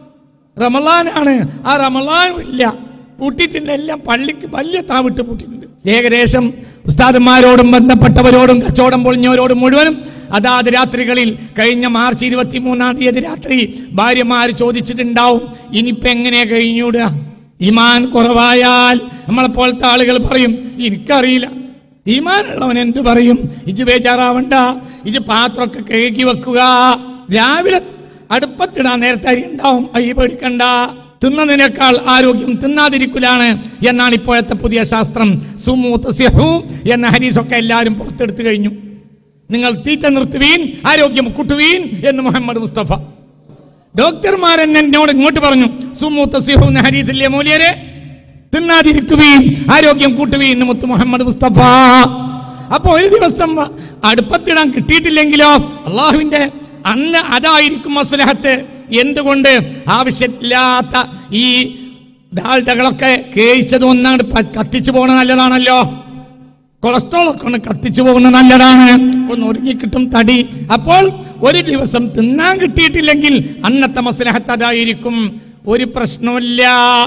റമലാനാണ് ആ റമലാനും ഇല്ല പൂട്ടിയിട്ടുണ്ട് എല്ലാം പള്ളിക്ക് വലിയ താവിട്ട് പൂട്ടിയിട്ടുണ്ട് ഏകദേശം ഉസ്താദന്മാരോടും ബന്ധപ്പെട്ടവരോടും കച്ചവടം പൊളിഞ്ഞവരോടും മുഴുവനും അതാത് രാത്രികളിൽ കഴിഞ്ഞ മാർച്ച് ഇരുപത്തി മൂന്നാം തീയതി രാത്രി ഭാര്യമാർ ചോദിച്ചിട്ടുണ്ടാവും ഇനിയിപ്പോ എങ്ങനെ കഴിഞ്ഞൂടുക ഈമാൻ കുറവായാൽ നമ്മളെപ്പോലത്തെ ആളുകൾ പറയും എനിക്കറിയില്ല ഈമാനുള്ളവൻ എന്ത് പറയും ഇജ് ബേജാറാവണ്ട ഇജ് പാത്രമൊക്കെ കഴുകി വെക്കുക രാവിലെ അടുപ്പത്തിടാൻ നേരത്തെ അരി ഉണ്ടാവും അയ്യ പേടിക്കണ്ട തിന്നതിനേക്കാൾ ആരോഗ്യം തിന്നാതിരിക്കലാണ് എന്നാണ് ഇപ്പോഴത്തെ പുതിയ ശാസ്ത്രം സുമു തസ്യഹു എന്ന ഹരീസൊക്കെ എല്ലാവരും പുറത്തെടുത്തു കഴിഞ്ഞു നിങ്ങൾ തീറ്റ നിർത്തുവീൻ ആരോഗ്യം കൂട്ടുവീൻ എന്ന് മുഹമ്മദ് മുസ്തഫ ഡോക്ടർമാർ എന്നെ എന്നോട് ഇങ്ങോട്ട് പറഞ്ഞു സുമു തസ്യഹു എന്ന ഹരീസില്ലേ മൂല്യരെ തിന്നാതിരിക്കുകയും ആരോഗ്യം കൂട്ടുകയും എന്ന് മുത്ത് മുഹമ്മദ് മുസ്തഫ അപ്പൊ ഒരു ദിവസം അടുപ്പത്തിടാൻ കിട്ടിയിട്ടില്ലെങ്കിലോ അള്ളാഹുവിന്റെ അന്ന് അതായിരിക്കും മസ്ലഹത്ത് എന്തുകൊണ്ട് ആവശ്യമില്ലാത്ത ഈ ഡാൽഡകളൊക്കെ കേഴിച്ചത് ഒന്നാണ് പ- കത്തിച്ചു പോണ നല്ലതാണല്ലോ കൊളസ്ട്രോൾ ഒക്കെ ഒന്ന് കത്തിച്ചു പോകുന്ന നല്ലതാണ് ഒന്ന് ഒതുങ്ങിക്കിട്ടും തടി അപ്പോൾ ഒരു ദിവസം തിന്നാൻ കിട്ടിയിട്ടില്ലെങ്കിൽ അന്നത്തെ മസ്ലഹത്ത് അതായിരിക്കും ഒരു പ്രശ്നമില്ല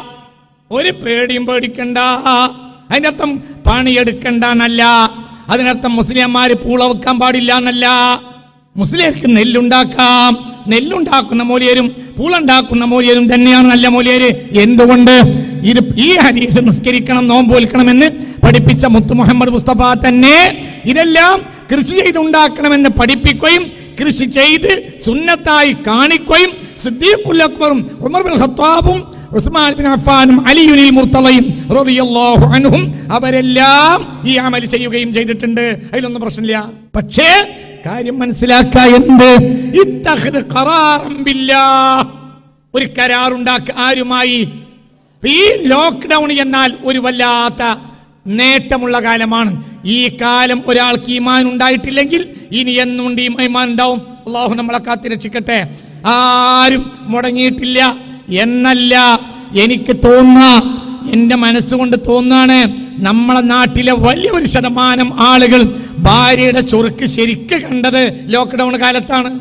ഒരു പേടിയും പേടിക്കണ്ട അതിന്റെ അർത്ഥം പണിയെടുക്കണ്ട എന്നല്ല അതിനർത്ഥം മുസ്ലിംമാര് പൂള വെക്കാൻ പാടില്ല എന്നല്ല മുസ്ലിംക്ക് നെല്ലുണ്ടാക്കാം നെല്ലുണ്ടാക്കുന്ന മൂല്യരും പൂളുണ്ടാക്കുന്ന മൂല്യരും തന്നെയാണ് നല്ല മൂല്യര് എന്തുകൊണ്ട് ഇത് ഈ ഹരീസ് നിസ്കരിക്കണം നോമ്പോൽക്കണമെന്ന് പഠിപ്പിച്ച മുത്തു മുഹമ്മദ് മുസ്തഫ തന്നെ ഇതെല്ലാം കൃഷി ചെയ്തുണ്ടാക്കണമെന്ന് പഠിപ്പിക്കുകയും കൃഷി ചെയ്ത് സുന്നത്തായി കാണിക്കുകയും സിദ്ദീഖുൽ അക്ബറും ഉമർ ബിൻ ഖത്താബും ഉസ്മാൻ ബിൻ അഫ്ഫാനും അലിയുനിൽ മുർത്തളയും റളിയല്ലാഹു അൻഹും അവരെല്ലാം ഈ അമൽ ചെയ്യുകയും ചെയ്തിട്ടുണ്ട് അതിലൊന്നും പ്രശ്നമില്ല പക്ഷേ കാര്യം മനസ്സിലാക്കുക എന്ത് ഇത്തഖദ് ഖറാറൻ ബില്ലാഹ് ഒരു കരാറുണ്ടാക്കുക ആരുമായി ഈ ലോക്ക്ഡൗൺ എന്നാൽ ഒരു വല്ലാത്ത നേട്ടമുള്ള കാലമാണ് ഈ കാലം ഒരാൾക്ക് ഈമാൻ ഉണ്ടായിട്ടില്ലെങ്കിൽ ഇനി എന്നുണ്ട് ഈ ഈമാൻ ഉണ്ടാവും അള്ളാഹു നമ്മളെ കാത്തിരക്ഷിക്കട്ടെ ആരും മുടങ്ങിയിട്ടില്ല എന്നല്ല എനിക്ക് തോന്നുക എന്റെ മനസ്സുകൊണ്ട് തോന്നാണ് നമ്മളെ നാട്ടിലെ വലിയ ഒരു ശതമാനം ആളുകൾ ഭാര്യയുടെ ചൊറുക്ക് ശരിക്ക് കണ്ടത് ലോക്ക്ഡൗൺ കാലത്താണ്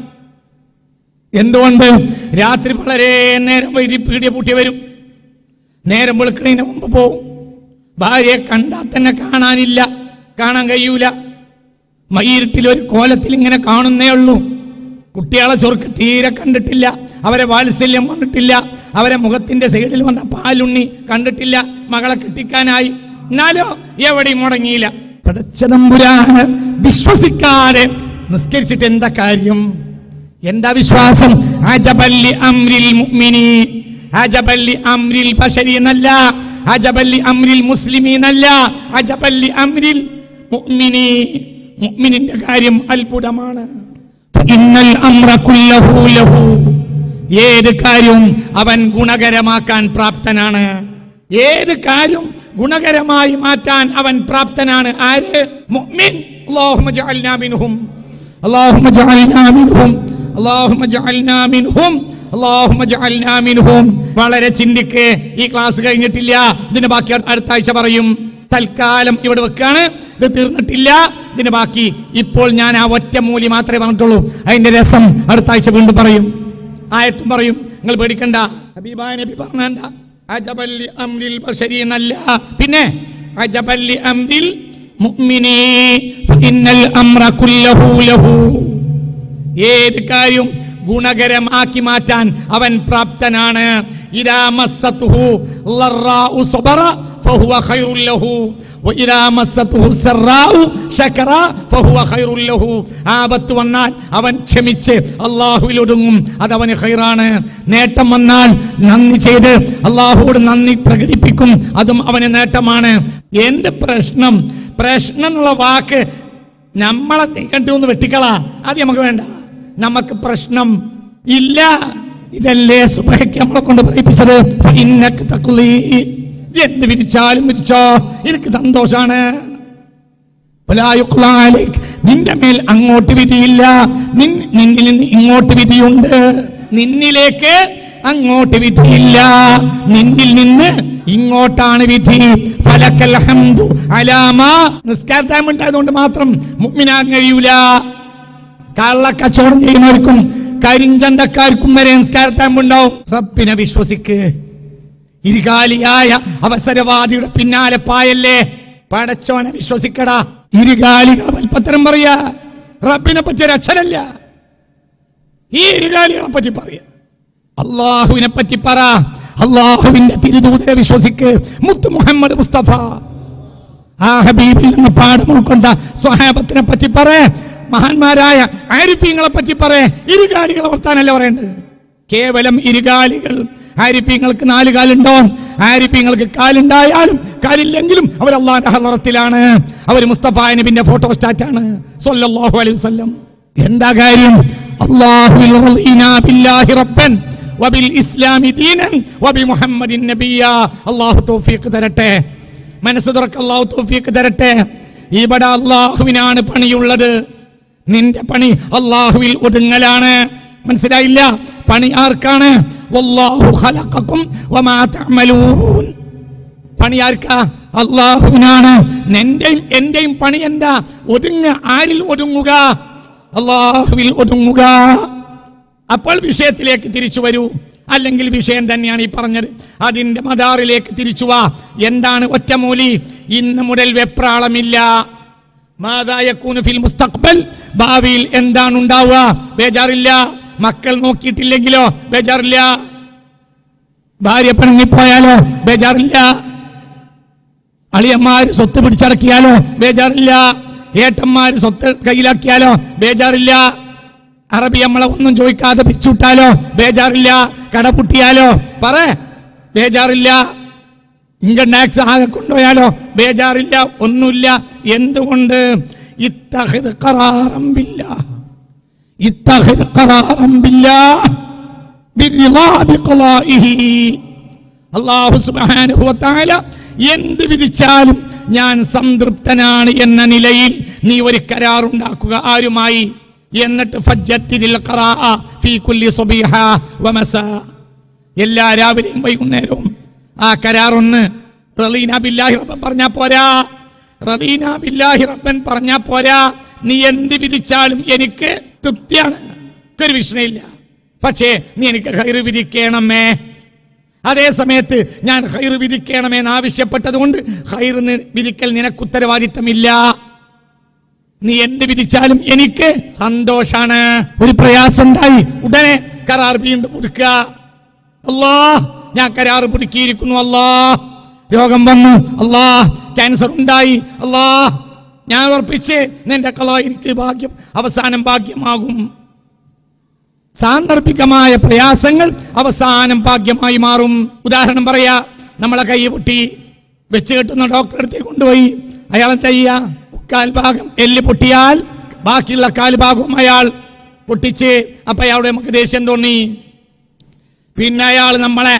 എന്തുകൊണ്ട് രാത്രി വളരെ നേരം വൈകി പീടിയ പൂട്ടി വരും നേരം വെളുക്കുന്നതിന് മുമ്പ് പോവും ഭാര്യയെ കണ്ടാൽ തന്നെ കാണാനില്ല കാണാൻ കഴിയൂല മയിരുട്ടിൽ ഒരു കോലത്തിൽ ഇങ്ങനെ കാണുന്നേ ഉള്ളൂ കുട്ടികളെ ചൊറുക്ക് തീരെ കണ്ടിട്ടില്ല അവരെ വാത്സല്യം വന്നിട്ടില്ല അവരെ മുഖത്തിന്റെ സൈഡിൽ വന്ന പാലുണ്ണി കണ്ടിട്ടില്ല മകളെ കെട്ടിക്കാനായി എന്നാലോ എവിടെയും മുടങ്ങിയില്ല പടച്ചതമ്പുരാണ് വിശ്വസിക്കാതെ നിസ്കരിച്ചിട്ട് എന്താ കാര്യം എന്താ വിശ്വാസം അജബല്ലി അംരിൽ മുഅ്മിനി അജബല്ലി അംരിൽ ബശരി എന്നല്ല അജബല്ലി അംരിൽ മുസ്ലിമി എന്നല്ല അജബല്ലി അംരിൽ മുഅ്മിനി മുഅ്മിനിന്റെ കാര്യം അത്ഭുതമാണ് ഇന്നൽ അംറ കുല്ലഹു ലഹു ഏത് കാര്യവും അവൻ ഗുണകരമാക്കാൻ പ്രാപ്തനാണ് ഏത് കാര്യം ഗുണകരമായി മാറ്റാൻ അവൻ പ്രാപ്തനാണ് ആര് മുഅ്മിൻ അല്ലാഹുമ്മ ജഅൽനാ മിൻഹും അല്ലാഹുമ്മ ജഅൽനാ മിൻഹും അല്ലാഹുമ്മ ജഅൽനാ മിൻഹും അല്ലാഹുമ്മ ജഅൽനാ മിൻഹും വളരെ ചിന്തിക്ക് ഈ ക്ലാസ് കഴിഞ്ഞിട്ടില്ല ഇതിന് ബാക്കി അടുത്ത ആഴ്ച പറയും തൽക്കാലം ഇവിടെ വെക്കാണ് ഇത് തീർന്നിട്ടില്ല ഇതിന് ബാക്കി ഇപ്പോൾ ഞാൻ ആ ഒറ്റ മൂലി മാത്രമേ പറഞ്ഞിട്ടുള്ളൂ അതിന്റെ രസം അടുത്ത ആഴ്ച വീണ്ടും പറയും ആയത്തും പറയും നിങ്ങൾ പേടിക്കണ്ട ഹബീബായ നബി പറഞ്ഞ അജബല്ലി അംരിൽ ബശരി എന്നല്ല പിന്നെ അജബല്ലി അംരിൽ മുഅ്മിനീ ഫഇന്നൽ അംറ കുല്ലഹു ലഹു ഏത് കാര്യം ഗുണകരമാക്കി മാറ്റാൻ അവൻ പ്രാപ്തനാണ് ഇദാ മസ്സത്തുഹു ലറാഉ സബറ ഫഹുവ ഖൈറുൽ ലഹു വഇദാ മസ്സത്തുഹു സറാഉ ശകറ ഫഹുവ ഖൈറുൽ ലഹു ആപത്ത് വന്നാൽ അവൻ ക്ഷമിച്ച് അല്ലാഹുവിൽ ഒടുങ്ങും അത് അവന് ഖൈറാണ് നേട്ടം വന്നാൽ നന്ദി ചെയ്ത് അല്ലാഹുവോട് നന്ദി പ്രകടിപ്പിക്കും അതും അവന് നേട്ടമാണ് എന്ത് പ്രശ്നം പ്രശ്നം എന്നുള്ള വാക്ക് നമ്മളെ നീക്കണ്ടി ഒന്ന് വെട്ടിക്കളാ അത് നമുക്ക് വേണ്ട നമുക്ക് പ്രശ്നം ഇല്ല ഇതല്ലേ സുബഹയ്ക്ക് നമ്മളെ കൊണ്ട് പറയിപ്പിച്ചത് ഇന്നക്ക് തക്കുലീ എന്ത് വിരിച്ചാലും വിരിച്ചോ എനിക്ക് സന്തോഷാണ് വലാ യുഖ്ലാ അലൈക്. നിന്റെ മേൽ അങ്ങോട്ട് വിധിയില്ല നിൻ- നിന്നിൽ നിന്ന് ഇങ്ങോട്ട് വിധിയുണ്ട് നിന്നിലേക്ക് അങ്ങോട്ട് വിധിയില്ല നിന്നിൽ നിന്ന് ഇങ്ങോട്ടാണ് വിധി ഫലക്കൽ ഹംദു അലാമ നിസ്കാരത്താൻ ഉണ്ടായതുകൊണ്ട് മാത്രം മുഅ്മിനാകാൻ കഴിയൂല കള്ളക്കച്ചവടം ചെയ്യുന്നവർക്കും കരിഞ്ചന്തക്കാർക്കും വരെ നിസ്കാരത്താമ്പുണ്ടാവും റബ്ബിനെ വിശ്വസിക്ക് ഇരുകാലിയായ അവസരവാദിയുടെ പിന്നാലെ പായല്ലേ പടച്ചോനെ വിശ്വസിക്കടാ ഇരുകാലികളെ വൽപ്പത്തരം പറയാ റബ്ബിനെ പറ്റി ഒരു അക്ഷരല്ല ഈ ഇരുകാലികളെ പറ്റി പറയാ അള്ളാഹുവിനെ പറ്റി പറ അള്ളാഹുവിന്റെ തിരുദൂതരെ വിശ്വസിക്ക് മുത്ത് മുഹമ്മദ് മുസ്തഫ ആ ഹബീബിൽ നിന്ന് പാഠം ഉൾക്കൊണ്ട സ്വഹാബത്തിനെ പറ്റി പറ മഹാന്മാരായ ആരിഫീങ്ങളെ പറ്റി പറ ഇരുകാലികളെ വർത്താനല്ല പറയേണ്ടത് കേവലം ഇരുകാലികൾ ആരിഫീങ്ങൾക്ക് നാല് കാലുണ്ടോ ആരിഫീങ്ങൾക്ക് കാലുണ്ടായാലും കാലില്ലെങ്കിലും അവർ അള്ളാന്റെ ഹലറത്തിലാണ് അവർ മുസ്തഫ നബിന്റെ ഫോട്ടോ സ്റ്റാറ്റാണ് സല്ലല്ലാഹു അലൈഹി വസല്ലം എന്താ കാര്യം അല്ലാഹുവിൽ റളീനാ ബില്ലാഹി റബ്ബൻ വബിൽ ഇസ്ലാമി ദീനൻ വബി മുഹമ്മദിൻ നബിയ അല്ലാഹു തൗഫീഖ് തരട്ടെ മനസ്സ് തുറക്ക അല്ലാഹു തൗഫീഖ് തരട്ടെ ഇവിടെ അള്ളാഹുവിനാണ് പണിയുള്ളത് നിന്റെ പണി അള്ളാഹുവിൽ ഒതുങ്ങലാണ് മനസ്സിലായില്ല പണി ആർക്കാണ് വല്ലാഹു ഖലഖക്കും വമാ തഅമലൂൻ പണി ആർക്കാ അള്ളാഹുവിനാണ് നിന്റെയും എന്റെയും പണി എന്താ ഒതുങ്ങ ആരിൽ ഒതുങ്ങുക അള്ളാഹുവിൽ ഒതുങ്ങുക അപ്പോൾ വിഷയത്തിലേക്ക് തിരിച്ചു വരൂ അല്ലെങ്കിൽ വിഷയം തന്നെയാണ് ഈ പറഞ്ഞത് അതിന്റെ മദാറിലേക്ക് തിരിച്ചു വാ എന്താണ് ഒറ്റമൂലി ഇന്ന് മുതൽ വെപ്രാളമില്ല മാതായക്കൂന് ഫിൽ മുസ്തഖ്ബൽ ഭാവിയിൽ എന്താണ് ഉണ്ടാവുക ബേജാറില്ല മക്കൾ നോക്കിയിട്ടില്ലെങ്കിലോ ബേജാറില്ല ഭാര്യ പിണങ്ങിപ്പോയാലോ ബേജാറില്ല അളിയന്മാര് സ്വത്ത് പിടിച്ചടക്കിയാലോ ബേജാറില്ല ഏട്ടന്മാര് സ്വത്ത് കയ്യിലാക്കിയാലോ ബേജാറില്ല അറബി നമ്മളെ ഒന്നും ചോദിക്കാതെ പിച്ചുവിട്ടാലോ ബേജാറില്ല കട പൊട്ടിയാലോ പറ ബേജാറില്ല ഇൻകം ടാക്സ് ആകെ കൊണ്ടുപോയാലോ ബേജാറില്ല ഒന്നുമില്ല എന്തുകൊണ്ട് ഇത്തഹിദ് ഖറാറം ബില്ലാഹ്. ഇത്തഹിദ് ഖറാറം ബില്ലാഹ് ബിർളിളാ ബിഖളാഇഹി. അല്ലാഹു സുബ്ഹാനഹു വ തആല എന്ത് വിധിച്ചാലും ഞാൻ സംതൃപ്തനാണ് എന്ന നിലയിൽ നീ ഒരു കരാറുണ്ടാക്കുക ആരുമായി എന്നിട്ട് ഫജ്ജത്തിരിൽ ഖറാഅ ഫീ കുല്ലി സുബീഹ വമസാ എല്ലാ രാവിലെയും വൈകുന്നേരവും ആ കരാറൊന്ന് റലീന ബില്ലാഹി റബ്ബൻ പറഞ്ഞാ പോരാ റലീന ബില്ലാഹി റബ്ബൻ പറഞ്ഞാ പോരാ നീ എന്ത് വിധിച്ചാലും എനിക്ക് തൃപ്തിയാണ് ഒരു വിഷയമില്ല പക്ഷേ നീ എനിക്ക് ഹൈറ് വിധിക്കണമേ അതേ സമയത്ത് ഞാൻ ഹൈറ് വിധിക്കണമെന്ന് ആവശ്യപ്പെട്ടത് കൊണ്ട് ഹൈറ് നി- വിധിക്കൽ നിനക്ക് ഉത്തരവാദിത്തമില്ല നീ എന്ത് വിധിച്ചാലും എനിക്ക് സന്തോഷാണ് ഒരു പ്രയാസം ഉണ്ടായി ഉടനെ കരാർ വീണ്ടും പുതുക്കുക അല്ലാ ഞാൻ കരാർ പുതുക്കിയിരിക്കുന്നു അല്ലാ രോഗം വന്നു അല്ലാ ക്യാൻസർ ഉണ്ടായി അല്ലാ ഞാൻ ഉറപ്പിച്ച് നിന്റെ കല എനിക്ക് ഭാഗ്യം അവസാനം ഭാഗ്യമാകും സാന്ദർഭികമായ പ്രയാസങ്ങൾ അവസാനം ഭാഗ്യമായി മാറും ഉദാഹരണം പറയാ നമ്മളെ കൈ പൊട്ടി വെച്ച് കെട്ടുന്ന ഡോക്ടറെ അടുത്തേക്ക് കൊണ്ടുപോയി അയാൾ എന്താ ചെയ്യാ മുക്കാൽ ഭാഗം എല്ല് പൊട്ടിയാൽ ബാക്കിയുള്ള കാൽ ഭാഗവും അയാൾ പൊട്ടിച്ച് അപ്പൊ അയാളുടെ നമുക്ക് ദേഷ്യം തോന്നി പിന്നെ അയാൾ നമ്മളെ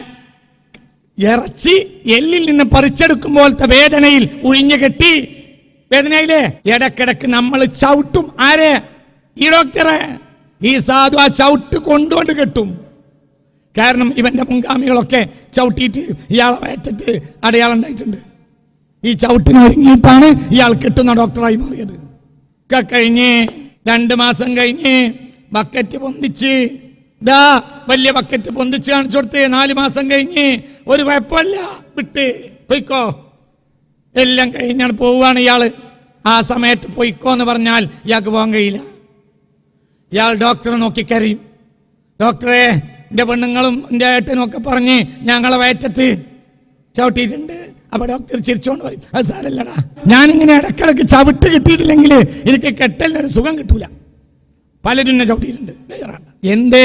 ഇറച്ചി എല്ലിൽ നിന്ന് പറിച്ചെടുക്കുമ്പോഴത്തെ വേദനയിൽ ഉഴിഞ്ഞു കെട്ടി വേദനയിലെ ഇടക്കിടക്ക് നമ്മൾ ചവിട്ടും ആരെ ഈ ഡോക്ടറെ ഈ സാധു ആ ചവിട്ട് കൊണ്ടുകൊണ്ട് കെട്ടും കാരണം ഇവന്റെ മുൻഗാമികളൊക്കെ ചവിട്ടിയിട്ട് ഇയാളെ വയറ്റത്ത് അടയാളം ഉണ്ടായിട്ടുണ്ട് ഈ ചവിട്ടിന് ഒരുങ്ങിയിട്ടാണ് ഇയാൾ കെട്ടുന്ന ഡോക്ടറായി മാറിയത് ഒക്കെ കഴിഞ്ഞ് രണ്ട് മാസം കഴിഞ്ഞ് ബക്കറ്റ് പൊന്തിച്ച് ദാ വലിയ ബക്കറ്റ് പൊന്തിച്ച് കാണിച്ചു കൊടുത്ത് നാല് മാസം കഴിഞ്ഞ് ഒരു കുഴപ്പമില്ല വിട്ട് പൊയ്ക്കോ എല്ലാം കഴിഞ്ഞാണ് പോവുകയാണ് ഇയാള് ആ സമയത്ത് പൊയ്ക്കോ എന്ന് പറഞ്ഞാൽ ഇയാൾക്ക് പോകാൻ കഴിയില്ല ഇയാൾ ഡോക്ടറെ നോക്കി കരയും ഡോക്ടറെ എൻ്റെ പെണ്ണുങ്ങളും എൻ്റെ ഏട്ടനും ഒക്കെ പറഞ്ഞ് ഞങ്ങളെ വയറ്റത്ത് ചവിട്ടിയിട്ടുണ്ട് അപ്പൊ ഡോക്ടർ ചിരിച്ചോണ്ട് പറയും അത് സാരല്ലടാ ഞാനിങ്ങനെ ഇടക്കിടക്ക് ചവിട്ട് കിട്ടിയിട്ടില്ലെങ്കിൽ എനിക്ക് കെട്ടലിനൊരു സുഖം കിട്ടൂല പലരും എന്നെ ചവിട്ടിയിട്ടുണ്ട് ബേജാറാണ്ട. എന്തേ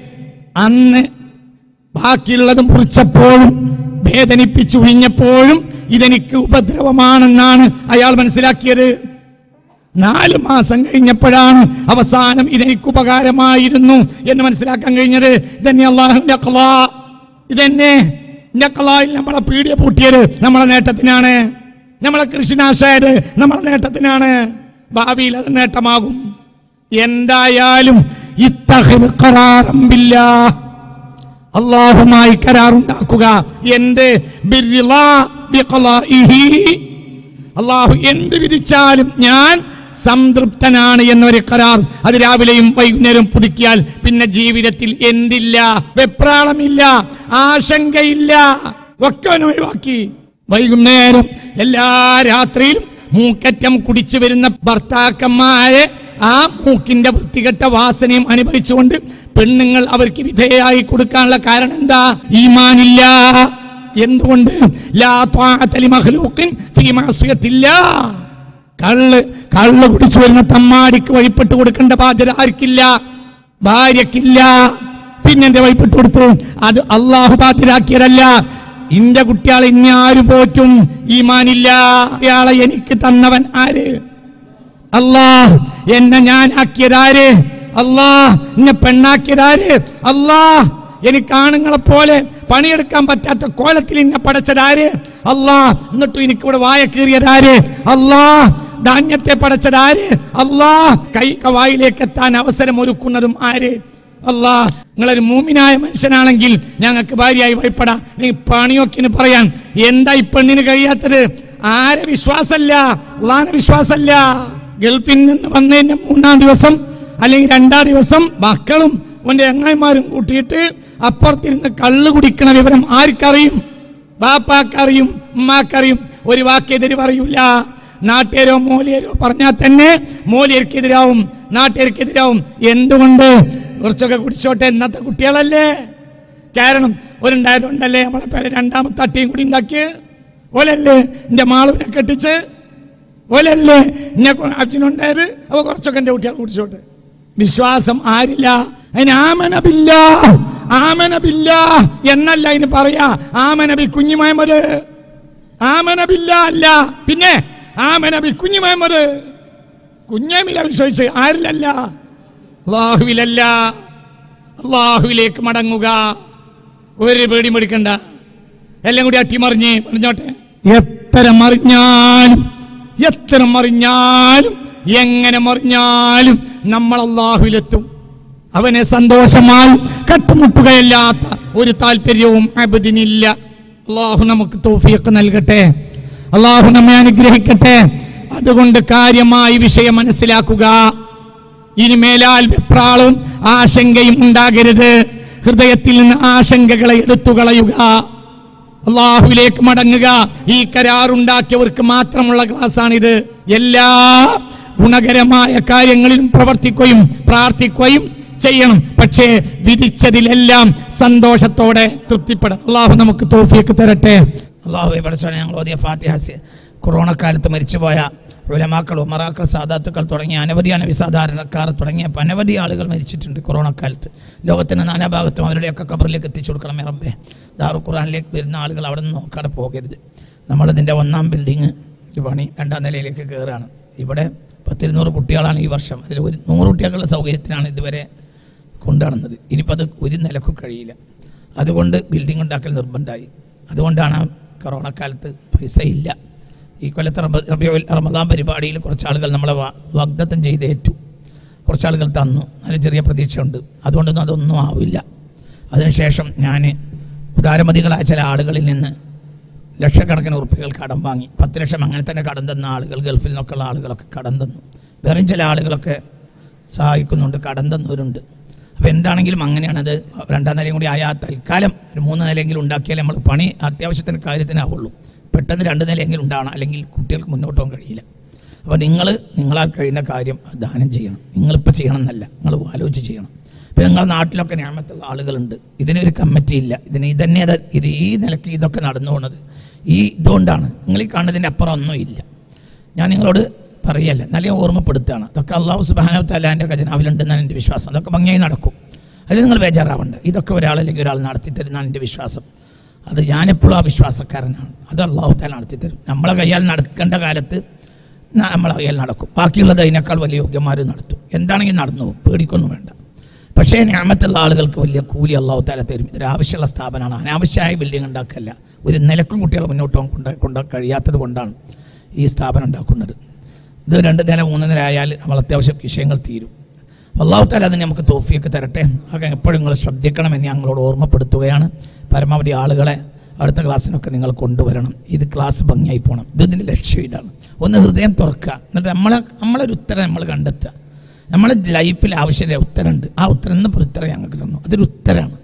അന്ന് ബാക്കിയുള്ളത് മുറിച്ചപ്പോഴും വേദനിപ്പിച്ചു ഒഴിഞ്ഞപ്പോഴും ഇതെനിക്ക് ഉപദ്രവമാണെന്നാണ് അയാൾ മനസ്സിലാക്കിയത് നാല് മാസം കഴിഞ്ഞപ്പോഴാണ് അവസാനം ഇതെനിക്ക് ഉപകാരമായിരുന്നു എന്ന് മനസ്സിലാക്കാൻ കഴിഞ്ഞത് ഇതന്നെ അള്ളാഹുന്റെ കലാ ഇതന്നെ എന്റെ കലായിൽ നമ്മളെ പീഡിയ പൂട്ടിയത് നമ്മളെ നേട്ടത്തിനാണ് നമ്മളെ കൃഷി നാശായത് നമ്മളെ നേട്ടത്തിനാണ് ഭാവിയിൽ അത് നേട്ടമാകും എന്തായാലും ഇത്തഹിദ് ഖറാറം ബില്ലാഹ് അള്ളാഹുമായി കരാറുണ്ടാക്കുക എന്ത് ബിർറിളാ ബിഖളാഇഹി. അള്ളാഹു എന്ത് വിധിച്ചാലും ഞാൻ സംതൃപ്തനാണ് എന്നൊരു കരാർ അത് രാവിലെയും വൈകുന്നേരം പുതുക്കിയാൽ പിന്നെ ജീവിതത്തിൽ എന്തില്ല വെപ്രാളമില്ല ആശങ്കയില്ല ഒക്കെ അവൻ ഒഴിവാക്കി വൈകുന്നേരം എല്ലാ രാത്രിയിലും മൂക്കറ്റം കുടിച്ചു വരുന്ന ഭർത്താക്കന്മാരെ ആ മൂക്കിന്റെ വൃത്തികെട്ട വാസനയും അനുഭവിച്ചുകൊണ്ട് പെണ്ണുങ്ങൾ അവർക്ക് വിധേയായി കൊടുക്കാനുള്ള കാരണം എന്താ ഈമാനില്ല എന്തുകൊണ്ട് ലാ ത്വാഅത ലിമഖ്ലൂഖിൻ ഫീ മഅസിയത്തില്ലാ കള്ള് കള്ള് കുടിച്ചു വരുന്ന തമ്മാടിക്ക് വഴിപ്പെട്ട് കൊടുക്കേണ്ട ബാധ്യത ആർക്കില്ല ഭാര്യക്കില്ല പിന്നെന്റെ വഴിപ്പെട്ട് കൊടുത്ത് അത് അള്ളാഹു ബാധ്യരാക്കിയതല്ല ഇന്റെ കുട്ടികളെ ഇനി ആര് പോറ്റും ഈമാനില്ല ഇയാളെ എനിക്ക് തന്നവൻ ആര് അല്ലാഹ് എന്നെ ഞാൻ ആക്കിയതാര് അല്ലാഹ് എന്നെ പെണ്ണാക്കിയതാര് അല്ലാഹ് എനിക്ക് ആണുങ്ങളെ പോലെ പണിയെടുക്കാൻ പറ്റാത്ത കോലത്തിൽ എന്നെ പടച്ചതാര് അല്ലാഹ് എന്നിട്ടും എനിക്ക് ഇവിടെ വായ കീറിയതാര് അല്ലാഹ് ധാന്യത്തെ പടച്ചതാര് അല്ലാഹ് കൈ കവായിലേക്ക് എത്താൻ അവസരം ഒരുക്കുന്നതും ആര് അല്ലാ നിങ്ങളൊരു മൂമിനായ മനുഷ്യനാണെങ്കിൽ ഞങ്ങൾക്ക് ഭാര്യയായി ഭയപ്പെടാം നീ പണിയൊക്കിന് പറയാൻ എന്താ ഈ പെണ്ണിന് കഴിയാത്തത് ആരെ വിശ്വാസല്ല അള്ളാനെ വിശ്വാസല്ല ഗൾഫിൽ നിന്ന് വന്നതിന്റെ മൂന്നാം ദിവസം അല്ലെങ്കിൽ രണ്ടാം ദിവസം മക്കളും അവന്റെ ചങ്ങായിമാരും കൂട്ടിയിട്ട് അപ്പുറത്തിരുന്ന് കള്ള് കുടിക്കണ വിവരം ആർക്കറിയും ബാപ്പാക്കറിയും ഉമ്മാക്കറിയും ഒരു വാക്കെതിര് പറയൂല നാട്ടുകാരോ മൂലിയരോ പറഞ്ഞാൽ തന്നെ മൂലിയർക്കെതിരാവും നാട്ടുകാർക്കെതിരാവും എന്തുകൊണ്ട് കുറച്ചൊക്കെ കുടിച്ചോട്ടെ ഇന്നത്തെ കുട്ടികളല്ലേ കാരണം ഒരുണ്ടായതുകൊണ്ടല്ലേ നമ്മളെ പേരെ രണ്ടാമത്തെ അട്ടിയും കൂടി ഉണ്ടാക്കി ഓലല്ലേ എന്റെ മാളുവിനെ കെട്ടിച്ച് ഓലല്ലേ എന്നെ അച്ഛനുണ്ടായത് അവ കുറച്ചൊക്കെ എന്റെ കുട്ടികൾ കുടിച്ചോട്ടെ വിശ്വാസം ആരില്ല അതിന് ആമനബില്ല ആമനബില്ല എന്നല്ല അതിന് പറയാ ആമനബി കുഞ്ഞുമഹമ്മദ് ആമനബില്ല അല്ല പിന്നെ ആമനബി കുഞ്ഞുമഹമ്മദ് കുഞ്ഞമില വിശ്വസിച്ച് ആരിലല്ല അള്ളാഹുവിലല്ല അള്ളാഹുവിലേക്ക് മടങ്ങുക ഒരു പേടി മേടിക്കണ്ട എല്ലാം കൂടി അട്ടിമറിഞ്ഞ് മറിഞ്ഞോട്ടെ എത്ര മറിഞ്ഞാലും എത്ര മറിഞ്ഞാലും എങ്ങനെ മറിഞ്ഞാലും നമ്മൾ അള്ളാഹുവിലെത്തും അവനെ സന്തോഷമായി കട്ടുമുട്ടുകയല്ലാത്ത ഒരു താല്പര്യവും അബദിനില്ല അള്ളാഹു നമുക്ക് തോഫിയൊക്കെ നൽകട്ടെ അള്ളാഹു നമ്മെ അനുഗ്രഹിക്കട്ടെ അതുകൊണ്ട് കാര്യമായി വിഷയം മനസ്സിലാക്കുക ഇനി മേലാൽ വെപ്രാളവും ആശങ്കയും ഉണ്ടാകരുത് ഹൃദയത്തിൽ നിന്ന് ആശങ്കകളെ എടുത്തു കളയുക അള്ളാഹുവിലേക്ക് മടങ്ങുക ഈ കരാറുണ്ടാക്കിയവർക്ക് മാത്രമുള്ള ക്ലാസ്സാണിത് എല്ലാ ഗുണകരമായ കാര്യങ്ങളിലും പ്രവർത്തിക്കുകയും പ്രാർത്ഥിക്കുകയും ചെയ്യണം പക്ഷേ വിധിച്ചതിലെല്ലാം സന്തോഷത്തോടെ തൃപ്തിപ്പെടണം അള്ളാഹു നമുക്ക് തോഫിയൊക്കെ തരട്ടെ അള്ളാഹു പഠിച്ചോനെ ഞങ്ങൾ ഓതിയ ഫാത്തിഹാസ് കൊറോണ കാലത്ത് മരിച്ചുപോയ ഉലമാക്കൾ ഉമറാക്കൾ സാദാത്തുക്കൾ തുടങ്ങിയ അനവധി അനവധി സാധാരണക്കാർ തുടങ്ങിയ അനവധി ആളുകൾ മരിച്ചിട്ടുണ്ട് കൊറോണ കാലത്ത് ലോകത്തിന്റെ നാനാഭാഗത്തും അവരുടെയൊക്കെ കബറിലേക്ക് എത്തിച്ചു കൊടുക്കണം റബ്ബേ ദാറു ഖുറാനിലേക്ക് വരുന്ന ആളുകൾ അവിടെ നിന്ന് നോക്കാതെ പോകരുത് നമ്മളിതിൻ്റെ ഒന്നാം ബിൽഡിങ് പണി രണ്ടാം നിലയിലേക്ക് കയറുകയാണ് ഇവിടെ പത്തിരുന്നൂറ് കുട്ടികളാണ് ഈ വർഷം അതിൽ ഒരു നൂറ് കുട്ടികളുടെ സൗകര്യത്തിനാണ് ഇതുവരെ കൊണ്ടുനടന്നത് ഇനിയിപ്പോൾ അത് ഒരു നിലക്കും കഴിയില്ല അതുകൊണ്ട് ബിൽഡിംഗ് ഉണ്ടാക്കൽ നിർബന്ധമായി അതുകൊണ്ടാണ് ആ കൊറോണ കാലത്ത് പൈസ ഇല്ല ഈ കൊല്ലത്തെ റമ- റബീഉൽ റമദാൻ പരിപാടിയിൽ കുറച്ച് ആളുകൾ നമ്മളെ വാ- വാഗ്ദത്തം ചെയ്തേറ്റു കുറച്ച് ആളുകൾ തന്നു അതിന് ചെറിയ പ്രതീക്ഷയുണ്ട് അതുകൊണ്ടൊന്നും അതൊന്നും ആവില്ല അതിനുശേഷം ഞാൻ ഉദാരമതികളായ ചില ആളുകളിൽ നിന്ന് ലക്ഷക്കണക്കിന് ഉറുപ്പികൾ കടം വാങ്ങി പത്ത് ലക്ഷം അങ്ങനെ തന്നെ കടം തന്ന ആളുകൾ ഗൾഫിൽ നിന്നൊക്കെയുള്ള ആളുകളൊക്കെ കടം തന്നു വേറെയും ചില ആളുകളൊക്കെ സഹായിക്കുന്നുണ്ട് കടം തന്നവരുണ്ട് അപ്പോൾ എന്താണെങ്കിലും അങ്ങനെയാണത് രണ്ടാം നിലയും കൂടി ആയാൽ തൽക്കാലം ഒരു മൂന്ന് നിലയെങ്കിലും ഉണ്ടാക്കിയാലേ നമ്മൾ പണി അത്യാവശ്യത്തിന് കാര്യത്തിനാവുള്ളൂ പെട്ടെന്ന് രണ്ട് നിലയെങ്കിലും ഉണ്ടാവണം അല്ലെങ്കിൽ കുട്ടികൾക്ക് മുന്നോട്ട് പോകാൻ കഴിയില്ല അപ്പോൾ നിങ്ങൾ നിങ്ങളാൽ കഴിയുന്ന കാര്യം ദാനം ചെയ്യണം നിങ്ങളിപ്പോൾ ചെയ്യണം എന്നല്ല നിങ്ങൾ ആലോചിച്ച് ചെയ്യണം ഇപ്പം നിങ്ങളുടെ നാട്ടിലൊക്കെ ഞാമത്തുള്ള ആളുകളുണ്ട് ഇതിനൊരു കമ്മിറ്റി ഇല്ല ഇതിന് ഇതന്നെ അത് ഇത് ഈ നിലയ്ക്ക് ഇതൊക്കെ നടന്നു പോകുന്നത് ഈ ഇതുകൊണ്ടാണ് നിങ്ങൾ ഈ കാണുന്നതിൻ്റെ അപ്പുറം ഒന്നും ഇല്ല ഞാൻ നിങ്ങളോട് പറയല്ല നല്ല ഓർമ്മപ്പെടുത്തുകയാണ് അതൊക്കെ അള്ളാഹു സുബാനവ് തലാൻ്റെ ഖജനാവിലുണ്ടെന്നാണ് എൻ്റെ വിശ്വാസം അതൊക്കെ ഭംഗിയായി നടക്കും അതിൽ നിങ്ങൾ ബേജാറാവണ്ട ഇതൊക്കെ ഒരാൾ അല്ലെങ്കിൽ ഒരാൾ നടത്തി തരുന്നതാണ് എൻ്റെ വിശ്വാസം അത് ഞാനെപ്പോഴും ആ വിശ്വാസക്കാരനാണ് അത് അള്ളാഹു താല നടത്തി തരും നമ്മളെ കയ്യാൽ നടക്കേണ്ട കാലത്ത് ന- നമ്മളെ കയ്യാൽ നടക്കും ബാക്കിയുള്ളത് അതിനേക്കാൾ വലിയ യോഗ്യന്മാർ നടത്തും എന്താണെങ്കിലും നടന്നു പോകും പേടിക്കൊന്നും വേണ്ട പക്ഷേ ഞാമത്തുള്ള ആളുകൾക്ക് വലിയ കൂലി അള്ളാഹു താല തരും ഇതൊരു ആവശ്യമുള്ള സ്ഥാപനമാണ് അനാവശ്യമായ ബിൽഡിംഗ് ഉണ്ടാക്കല്ല ഒരു നിലക്കും കുട്ടികളെ മുന്നോട്ട് പോകാൻ കൊണ്ട് കൊണ്ടുപോകാൻ കഴിയാത്തത് കൊണ്ടാണ് ഈ സ്ഥാപനം ഉണ്ടാക്കുന്നത് ഇത് രണ്ട് നില മൂന്ന് നില ആയാൽ നമ്മൾ അത്യാവശ്യം വിഷയങ്ങൾ തീരും അള്ളാഹു താല അതിന് നമുക്ക് തോഫിയൊക്കെ തരട്ടെ അതൊക്കെ എപ്പോഴും നിങ്ങൾ ശ്രദ്ധിക്കണമെന്ന് ഞങ്ങളോട് ഓർമ്മപ്പെടുത്തുകയാണ് പരമാവധി ആളുകളെ അടുത്ത ക്ലാസ്സിനൊക്കെ നിങ്ങൾ കൊണ്ടുവരണം ഇത് ക്ലാസ് ഭംഗിയായി പോകണം ഇത് ഇതിൻ്റെ ലക്ഷ്യം ഇതാണ് ഒന്ന് ഹൃദയം തുറക്കുക എന്നിട്ട് നമ്മളെ നമ്മളൊരു ഉത്തരം നമ്മൾ കണ്ടെത്തുക നമ്മളെ ലൈഫിൽ ആവശ്യമായ ഉത്തരമുണ്ട് ആ ഉത്തരം ഇന്നിപ്പോൾ ഒരു ഉത്തരം ഞങ്ങൾക്ക് തന്നു അതൊരു ഉത്തരമാണ്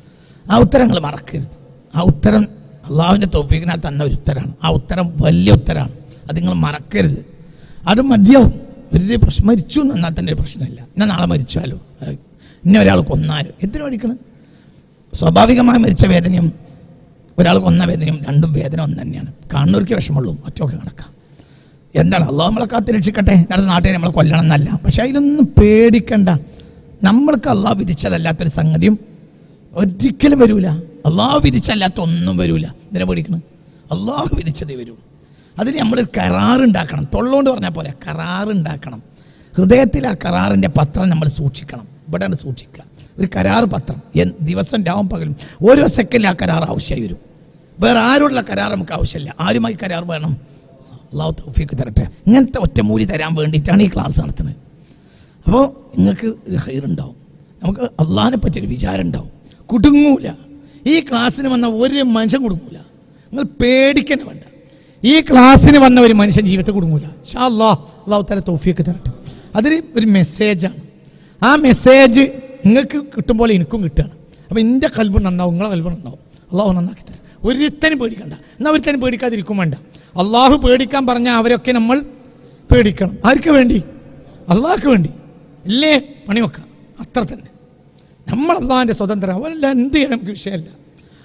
ആ ഉത്തരം നിങ്ങൾ മറക്കരുത് ആ ഉത്തരം അള്ളാഹുവിൻ്റെ തോഫീക്കിനാൽ തന്ന ഒരു ഉത്തരമാണ് ആ ഉത്തരം വലിയ ഉത്തരമാണ് അത് നിങ്ങൾ മറക്കരുത് അത് മതിയാവും വലിയ പ്രശ്നം മരിച്ചു എന്ന് എന്നാൽ തന്നെ ഒരു പ്രശ്നമില്ല എന്നാൽ നാളെ മരിച്ചാലോ ഏഹ്, ഇന്നെ ഒരാൾ കൊന്നാലോ എന്തിനു പഠിക്കണം സ്വാഭാവികമായി മരിച്ച വേദനയും ഒരാൾ കൊന്ന വേദനയും രണ്ടും വേദന ഒന്ന് തന്നെയാണ് കാണുന്നവർക്ക് വിഷമമുള്ളൂ മറ്റൊക്കെ കണക്കാം എന്താണ് അള്ളാഹു നമ്മളെ കാത്ത് രക്ഷിക്കട്ടെ ഞങ്ങളുടെ നാട്ടിൽ നമ്മളെ കൊല്ലണം എന്നല്ല പക്ഷെ അതിലൊന്നും പേടിക്കണ്ട നമ്മൾക്ക് അള്ളാഹ് വിധിച്ചതല്ലാത്തൊരു സംഗതിയും ഒരിക്കലും വരൂല അള്ളാഹു വിധിച്ചല്ലാത്ത ഒന്നും വരൂല ഇതിനെ പേടിക്കണം അള്ളാഹു വിധിച്ചതേ വരൂ അതിന് നമ്മൾ കരാറുണ്ടാക്കണം തൊള്ളോണ്ട് പറഞ്ഞാൽ പോലെ കരാറുണ്ടാക്കണം ഹൃദയത്തിൽ ആ കരാറിൻ്റെ പത്രം നമ്മൾ സൂക്ഷിക്കണം ഇവിടെയാണ് സൂക്ഷിക്കുക ഒരു കരാർ പത്രം എൻ- ദിവസം രാവും പകലും ഓരോ സെക്കൻഡിൽ ആ കരാർ ആവശ്യമായി വരും വേറെ ആരോടുള്ള കരാർ നമുക്ക് ആവശ്യമില്ല ആരുമായി കരാർ വേണം അള്ളാഹു തൗഫീക്ക് തരട്ടെ ഇങ്ങനത്തെ ഒറ്റമൂലി തരാൻ വേണ്ടിയിട്ടാണ് ഈ ക്ലാസ് നടത്തുന്നത് അപ്പോൾ നിങ്ങൾക്ക് ഒരു ഹൈറുണ്ടാവും നമുക്ക് അള്ളാഹിനെ പറ്റിയൊരു വിചാരം ഉണ്ടാവും കുടുങ്ങൂല ഈ ക്ലാസ്സിന് വന്ന ഒരു മനുഷ്യൻ കുടുങ്ങൂല നിങ്ങൾ പേടിക്കന്നെ വേണ്ട ഈ ക്ലാസ്സിന് വന്ന ഒരു മനുഷ്യൻ ജീവിതത്തിൽ കുടുങ്ങൂല ഷാ അള്ളാഹ് അള്ളാഹു തല തോഫിയൊക്കെ തരട്ടെ അതിന് ഒരു മെസ്സേജാണ് ആ മെസ്സേജ് നിങ്ങൾക്ക് കിട്ടുമ്പോൾ എനിക്കും കിട്ടുകയാണ് അപ്പോൾ എൻ്റെ കൽബ് നന്നാവും നിങ്ങളെ കൽബ് നന്നാവും അള്ളാഹു നന്നാക്കി തരാം ഒരുത്തനും പേടിക്കണ്ട എന്നാൽ ഒരുത്തനും പേടിക്കാതിരിക്കും വേണ്ട അള്ളാഹു പേടിക്കാൻ പറഞ്ഞാൽ അവരൊക്കെ നമ്മൾ പേടിക്കണം ആർക്ക് വേണ്ടി അള്ളാഹ്ക്ക് വേണ്ടി ഇല്ലേ പണി വെക്കാം അത്ര തന്നെ നമ്മൾ അള്ളാഹിൻ്റെ സ്വതന്ത്രം അവരെല്ലാം എന്ത് ചെയ്യാൻ നമുക്ക് വിഷയമല്ല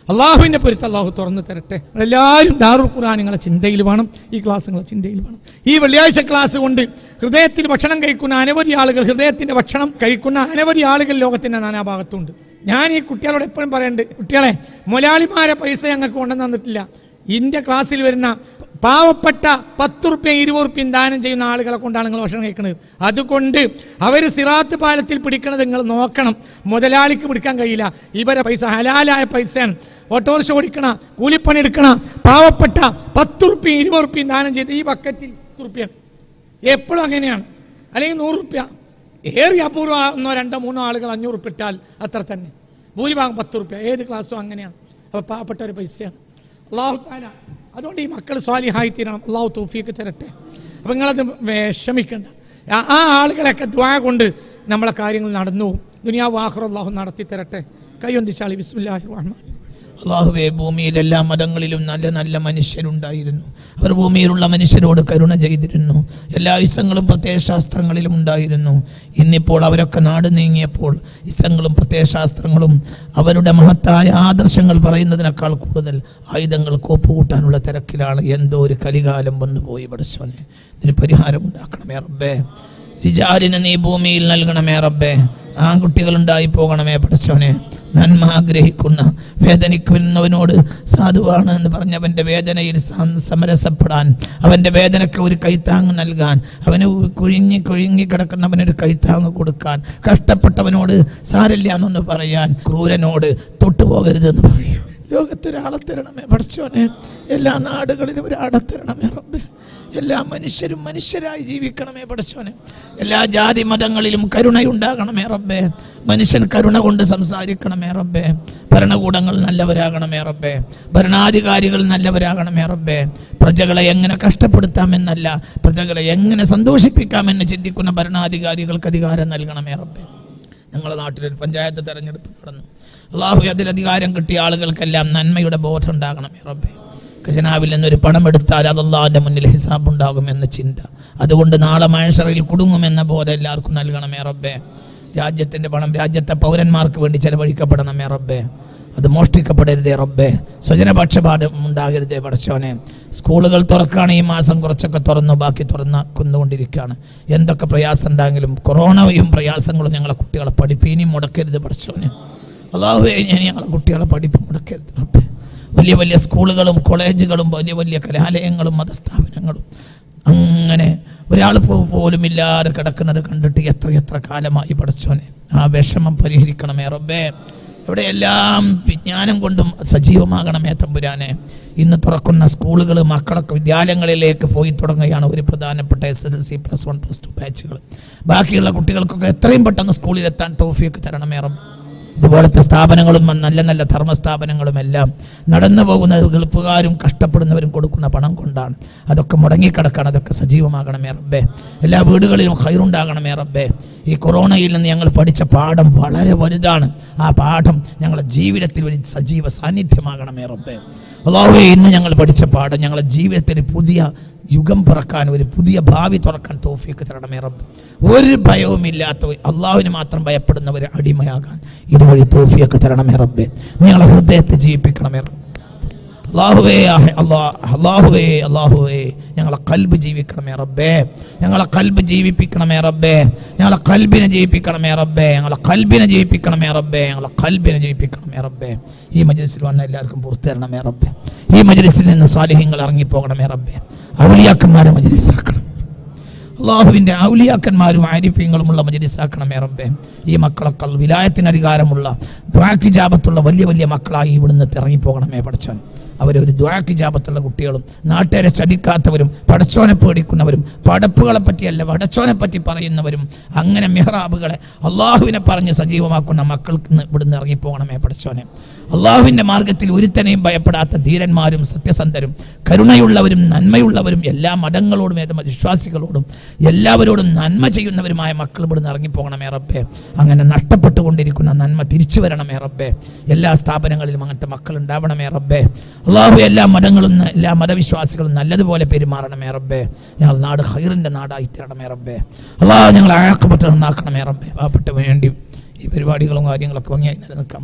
അള്ളാഹുവിൻ്റെ പൊരുത്ത് അള്ളാഹു തുറന്നു തരട്ടെ എല്ലാവരും ദാറുൽ ഖുർആൻ നിങ്ങളെ ചിന്തയിൽ വേണം ഈ ക്ലാസ് നിങ്ങളെ ചിന്തയിൽ വേണം ഈ വെള്ളിയാഴ്ച ക്ലാസ് കൊണ്ട് ഹൃദയത്തിൽ ഭക്ഷണം കഴിക്കുന്ന അനവധി ആളുകൾ ഹൃദയത്തിന്റെ ഭക്ഷണം കഴിക്കുന്ന അനവധി ആളുകൾ ലോകത്തിന്റെ നാനാഭാഗത്തുണ്ട് ഞാൻ ഈ കുട്ടികളോട് എപ്പോഴും പറയുന്നുണ്ട് കുട്ടികളെ മൊലാളിമാരെ പൈസ ഞങ്ങൾക്ക് കൊണ്ടുവന്ന് തന്നിട്ടില്ല ഇന്ത്യ ക്ലാസ്സിൽ വരുന്ന പാവപ്പെട്ട പത്ത് റുപ്യയും ഇരുപത് റുപ്യയും ദാനം ചെയ്യുന്ന ആളുകളെ കൊണ്ടാണ് നിങ്ങൾ ഭക്ഷണം കഴിക്കുന്നത് അതുകൊണ്ട് അവർ സിറാത്ത് പാലത്തിൽ പിടിക്കണത് നിങ്ങൾ നോക്കണം മുതലാളിക്ക് പിടിക്കാൻ കഴിയില്ല ഇവരെ പൈസ ഹലാലായ പൈസയാണ് ഓട്ടോറിക്ഷ ഓടിക്കണ കൂലിപ്പണി എടുക്കണ പാവപ്പെട്ട പത്ത് റുപ്യയും ഇരുപത് റുപ്യയും ദാനം ചെയ്ത് ഈ ബക്കറ്റിൽ പത്ത് റുപ്യാണ് എപ്പോഴും അങ്ങനെയാണ് അല്ലെങ്കിൽ നൂറ് റുപ്യ ഏറി അപൂർവ ഒന്നോ രണ്ടോ മൂന്നോ ആളുകൾ അഞ്ഞൂറ് റുപ്യ ഇട്ടാൽ അത്ര തന്നെ ഭൂരിഭാഗം പത്ത് റുപ്യ ഏത് ക്ലാസ്സും അങ്ങനെയാണ് അപ്പോൾ പാവപ്പെട്ട ഒരു പൈസയാണ് അള്ളാഹു താല അതുകൊണ്ട് ഈ മക്കൾ സ്വാലിഹായി തീരണം അള്ളാഹു തൗഫീക്ക് തരട്ടെ അപ്പം നിങ്ങളത് വിഷമിക്കണ്ട ആ- ആ ആളുകളൊക്കെ ദ്വാ കൊണ്ട് നമ്മളെ കാര്യങ്ങൾ നടന്നു പോകും ദുനിയാവ് ആഹ്റ അള്ളാഹു നടത്തി തരട്ടെ കൈയൊന്തിച്ചാളി ബിസ്മില്ലാഹി റഹ്മാൻ അള്ളാഹുവെ ഭൂമിയിൽ എല്ലാ മതങ്ങളിലും നല്ല നല്ല മനുഷ്യരുണ്ടായിരുന്നു അവർ ഭൂമിയിലുള്ള മനുഷ്യരോട് കരുണ ചെയ്തിരുന്നു എല്ലാ ഇസങ്ങളും പ്രത്യയശാസ്ത്രങ്ങളിലും ഉണ്ടായിരുന്നു ഇന്നിപ്പോൾ അവരൊക്കെ നാട് നീങ്ങിയപ്പോൾ ഇസങ്ങളും പ്രത്യയശാസ്ത്രങ്ങളും അവരുടെ മഹത്തായ ആദർശങ്ങൾ പറയുന്നതിനേക്കാൾ കൂടുതൽ ആയുധങ്ങൾ കോപ്പുകൂട്ടാനുള്ള തിരക്കിലാണ് എന്തോ ഒരു കലികാലം വന്നുപോയി പഠിച്ചോനെ ഇതിന് പരിഹാരം ഉണ്ടാക്കണമേ റബ്ബേ റിജാലിന് നീ ഭൂമിയിൽ നൽകണമേ റബ്ബേ ആൺകുട്ടികൾ ഉണ്ടായി പോകണമേ പഠിച്ചവനെ നന്മ ആഗ്രഹിക്കുന്ന വേദനിക്കുന്നവനോട് സാധുവാണ് എന്ന് പറഞ്ഞവന്റെ വേദനയിൽ സ- സമരസപ്പെടാൻ അവന്റെ വേദനയ്ക്ക് ഒരു കൈത്താങ് നൽകാൻ അവന് കുഴിഞ്ഞി കുഴുങ്ങി കിടക്കുന്നവനൊരു കൈത്താങ് കൊടുക്കാൻ കഷ്ടപ്പെട്ടവനോട് സാരില്ല എന്നൊന്ന് പറയാൻ ക്രൂരനോട് തൊട്ടുപോകരുതെന്ന് പറയും ലോകത്തൊരാളെ തരണമേ പഠിച്ചോനെ എല്ലാ നാടുകളിലും ഒരാളെ തരണമേ റബ്ബേ എല്ലാ മനുഷ്യരും മനുഷ്യരായി ജീവിക്കണമേ പഠിച്ചോനെ എല്ലാ ജാതി മതങ്ങളിലും കരുണയുണ്ടാകണമേ റബ്ബേ മനുഷ്യൻ കരുണ കൊണ്ട് സംസാരിക്കണമേ റബ്ബേ ഭരണകൂടങ്ങൾ നല്ലവരാകണമേ റബ്ബേ ഭരണാധികാരികൾ നല്ലവരാകണമേ റബ്ബേ പ്രജകളെ എങ്ങനെ കഷ്ടപ്പെടുത്താമെന്നല്ല പ്രജകളെ എങ്ങനെ സന്തോഷിപ്പിക്കാമെന്ന് ചിന്തിക്കുന്ന ഭരണാധികാരികൾക്ക് അധികാരം നൽകണമേ റബ്ബേ ഞങ്ങളുടെ നാട്ടിലൊരു പഞ്ചായത്ത് തെരഞ്ഞെടുപ്പ് നടന്നു അള്ളാഹു അതിൽ അധികാരം കിട്ടിയ ആളുകൾക്കെല്ലാം നന്മയുടെ ബോധം ഉണ്ടാകണമേ റബ്ബേ ഖജനാവിൽ നിന്നൊരു പണം എടുത്താൽ അത് അള്ളാഹിന്റെ മുന്നിൽ ഹിസാബ് ഉണ്ടാകുമെന്ന ചിന്ത അതുകൊണ്ട് നാളെ മഴസറയിൽ കുടുങ്ങുമെന്ന ബോധം എല്ലാവർക്കും നൽകണമേ റബ്ബേ രാജ്യത്തിന്റെ പണം രാജ്യത്തെ പൗരന്മാർക്ക് വേണ്ടി ചെലവഴിക്കപ്പെടണമേ റബ്ബേ അത് മോഷ്ടിക്കപ്പെടരുതേ റബ്ബേ സ്വജനപക്ഷപാതം ഉണ്ടാകരുതേ പടച്ചോനെ സ്കൂളുകൾ തുറക്കുകയാണ് ഈ മാസം കുറച്ചൊക്കെ തുറന്നു ബാക്കി തുറന്ന് കൊന്നുകൊണ്ടിരിക്കുകയാണ് എന്തൊക്കെ പ്രയാസം ഉണ്ടെങ്കിലും കൊറോണയും പ്രയാസങ്ങളും ഞങ്ങളെ കുട്ടികളെ പഠിപ്പ് ഇനി മുടക്കരുത് പടച്ചോനെ അള്ളാഹുവേ ഞാൻ ഞങ്ങളെ കുട്ടികളെ പഠിപ്പ് മുടക്കരുത് റബ്ബേ വലിയ വലിയ സ്കൂളുകളും കോളേജുകളും വലിയ വലിയ കലാലയങ്ങളും മതസ്ഥാപനങ്ങളും അങ്ങനെ ഒരാൾ പോ- പോലും ഇല്ലാതെ കിടക്കുന്നത് കണ്ടിട്ട് എത്ര എത്ര കാലമായി പഠിച്ചോനെ ആ വിഷമം പരിഹരിക്കണമേ റബ്ബേ ഇവിടെ എല്ലാം വിജ്ഞാനം കൊണ്ടും സജീവമാകണമേ തമ്പുരാനെ ഇന്ന് തുറക്കുന്ന സ്കൂളുകൾ മക്കളൊക്കെ വിദ്യാലയങ്ങളിലേക്ക് പോയി തുടങ്ങുകയാണ് ഒരു പ്രധാനപ്പെട്ട S L C plus one plus two ബാച്ചുകൾ ബാക്കിയുള്ള കുട്ടികൾക്കൊക്കെ എത്രയും പെട്ടെന്ന് സ്കൂളിലെത്താൻ ടോഫിയൊക്കെ തരണമേ റബ്ബ് ഇതുപോലത്തെ സ്ഥാപനങ്ങളും നല്ല നല്ല ധർമ്മസ്ഥാപനങ്ങളും എല്ലാം നടന്നു പോകുന്ന ഗൾഫുകാരും കഷ്ടപ്പെടുന്നവരും കൊടുക്കുന്ന പണം കൊണ്ടാണ് അതൊക്കെ മുടങ്ങിക്കിടക്കണം അതൊക്കെ സജീവമാകണമേ റബ്ബേ എല്ലാ വീടുകളിലും ഹൈറുണ്ടാകണമേ റബ്ബേ ഈ കൊറോണയിൽ നിന്ന് ഞങ്ങൾ പഠിച്ച പാഠം വളരെ വലുതാണ് ആ പാഠം ഞങ്ങളുടെ ജീവിതത്തിൽ ഒരു സജീവ സാന്നിധ്യമാകണമേ റബ്ബേ അള്ളാഹുവേ ഇന്ന് ഞങ്ങൾ പഠിച്ച പാഠം ഞങ്ങളുടെ ജീവിതത്തിൽ പുതിയ യുഗം പിറക്കാൻ ഒരു പുതിയ ഭാവി തുറക്കാൻ തോഫിക്ക് തരണമേ റബ്ബ് ഒരു ഭയവുമില്ലാത്ത അള്ളാഹുവിന് മാത്രം ഭയപ്പെടുന്ന ഒരു അടിമയാകാൻ ഇതുവഴി തോഫിയൊക്കെ തരണമേ റബ്ബേ ഞങ്ങളെ ഹൃദയത്തെ ജീവിപ്പിക്കണമേ റബ്ബ് അള്ളാഹുവേ ആഹ് അല്ലാ- അള്ളാഹുവേ അള്ളാഹുവേ ഞങ്ങളെ കൽബ് ജീവിക്കണമേ റബ്ബേ ഞങ്ങളെ കൽബ് ജീവിപ്പിക്കണമേ റബ്ബേ ഞങ്ങളെ കൽബിനെ ജീവിപ്പിക്കണമേ റബ്ബേ ഞങ്ങളെ കൽബിനെ ജീവിപ്പിക്കണമേ റബ്ബേ ഞങ്ങളെ കൽബിനെ ജീവിപ്പിക്കണമേ റബ്ബേ ഈ മജ്ലിസിൽ വന്ന എല്ലാവർക്കും പുറത്തു തരണമേ റബ്ബേ ഈ മജ്ലിസിൽ നിന്ന് സ്വാലിഹ്യങ്ങൾ ഇറങ്ങിപ്പോകണമേ റബ്ബേ ഔലിയാക്കന്മാരെ മജ്ലിസാക്കണം അള്ളാഹുവിൻ്റെ ഔലിയാക്കന്മാരും ആരിഫ്യങ്ങളുമുള്ള മജലിസാക്കണമേ റബ്ബേ ഈ മക്കളൊക്കെ വിലായത്തിന് അധികാരമുള്ള ദ്വാക്കി ജാപത്തുള്ള വലിയ വലിയ മക്കളായി ഇവിടുന്ന് ഇറങ്ങിപ്പോകണമേ പഠിച്ചാൻ അവരൊരു ദ്വാക്കി ജാപത്തുള്ള കുട്ടികളും നാട്ടുകാരെ ചതിക്കാത്തവരും പടച്ചോനെ പേടിക്കുന്നവരും പടപ്പുകളെ പറ്റിയല്ല പടച്ചോനെ പറ്റി പറയുന്നവരും അങ്ങനെ മെഹ്റാബുകളെ അള്ളാഹുവിനെ പറഞ്ഞ് സജീവമാക്കുന്ന മക്കൾക്ക് ഇന്ന് ഇവിടുന്ന് ഇറങ്ങിപ്പോകണമേ പഠിച്ചോനെ അള്ളാഹുവിൻ്റെ മാർഗത്തിൽ ഒരുത്തനെയും ഭയപ്പെടാത്ത ധീരന്മാരും സത്യസന്ധരും കരുണയുള്ളവരും നന്മയുള്ളവരും എല്ലാ മതങ്ങളോടും ഏത് വിശ്വാസികളോടും എല്ലാവരോടും നന്മ ചെയ്യുന്നവരുമായ മക്കൾ ഇവിടുന്ന് ഇറങ്ങിപ്പോകണമേ റബ്ബേ അങ്ങനെ നഷ്ടപ്പെട്ടുകൊണ്ടിരിക്കുന്ന നന്മ തിരിച്ചു വരണമേ റബ്ബേ എല്ലാ സ്ഥാപനങ്ങളിലും അങ്ങനത്തെ മക്കൾ ഉണ്ടാവണമേ റബ്ബേ അള്ളാഹു എല്ലാ മതങ്ങളും എല്ലാ മതവിശ്വാസികളും നല്ലതുപോലെ പെരുമാറണമേ റബ്ബേ ഞങ്ങൾ നാട് ഹൈറിൻ്റെ നാടായി തരണമേ റബ്ബേ അള്ളാഹു ഞങ്ങൾ അയാക്കപ്പെട്ട് നന്നാക്കണമേ റബ്ബേ പാവപ്പെട്ട വേണ്ടി ഈ പരിപാടികളും കാര്യങ്ങളൊക്കെ ഭംഗിയായി നിലനിൽക്കാൻ വേണ്ടി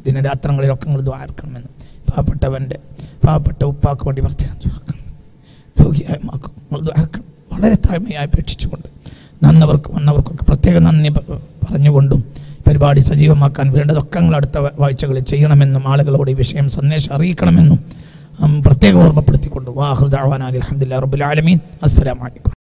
ദിനരാത്രങ്ങളിലൊക്കെ നിങ്ങൾ ദ്വാരക്കണമെന്ന് പാവപ്പെട്ടവൻ്റെ പാവപ്പെട്ട ഉപ്പാക്ക് വേണ്ടി പ്രത്യേകം ദ്വാരക്കണം രോഗിയായ മാക്കും നിങ്ങൾ ദ്വാരക്കണം വളരെ താഴ്മയായി അപേക്ഷിച്ചുകൊണ്ട് നന്നവർക്ക് വന്നവർക്കൊക്കെ പ്രത്യേക നന്ദി പ- പറഞ്ഞുകൊണ്ടും പരിപാടി സജീവമാക്കാൻ വേണ്ടതൊക്കെ നിങ്ങൾ അടുത്ത വാഴ്ചകളിൽ ചെയ്യണമെന്നും ആളുകളോട് ഈ വിഷയം സന്ദേശം അറിയിക്കണമെന്നും ഉം, പ്രത്യേകം ഓർമ്മപ്പെടുത്തിക്കൊണ്ട് വാഹുദാവാൻ അലഹമുല്ലാ റബുലാലമീൻ അസ്സലാമലൈക്കും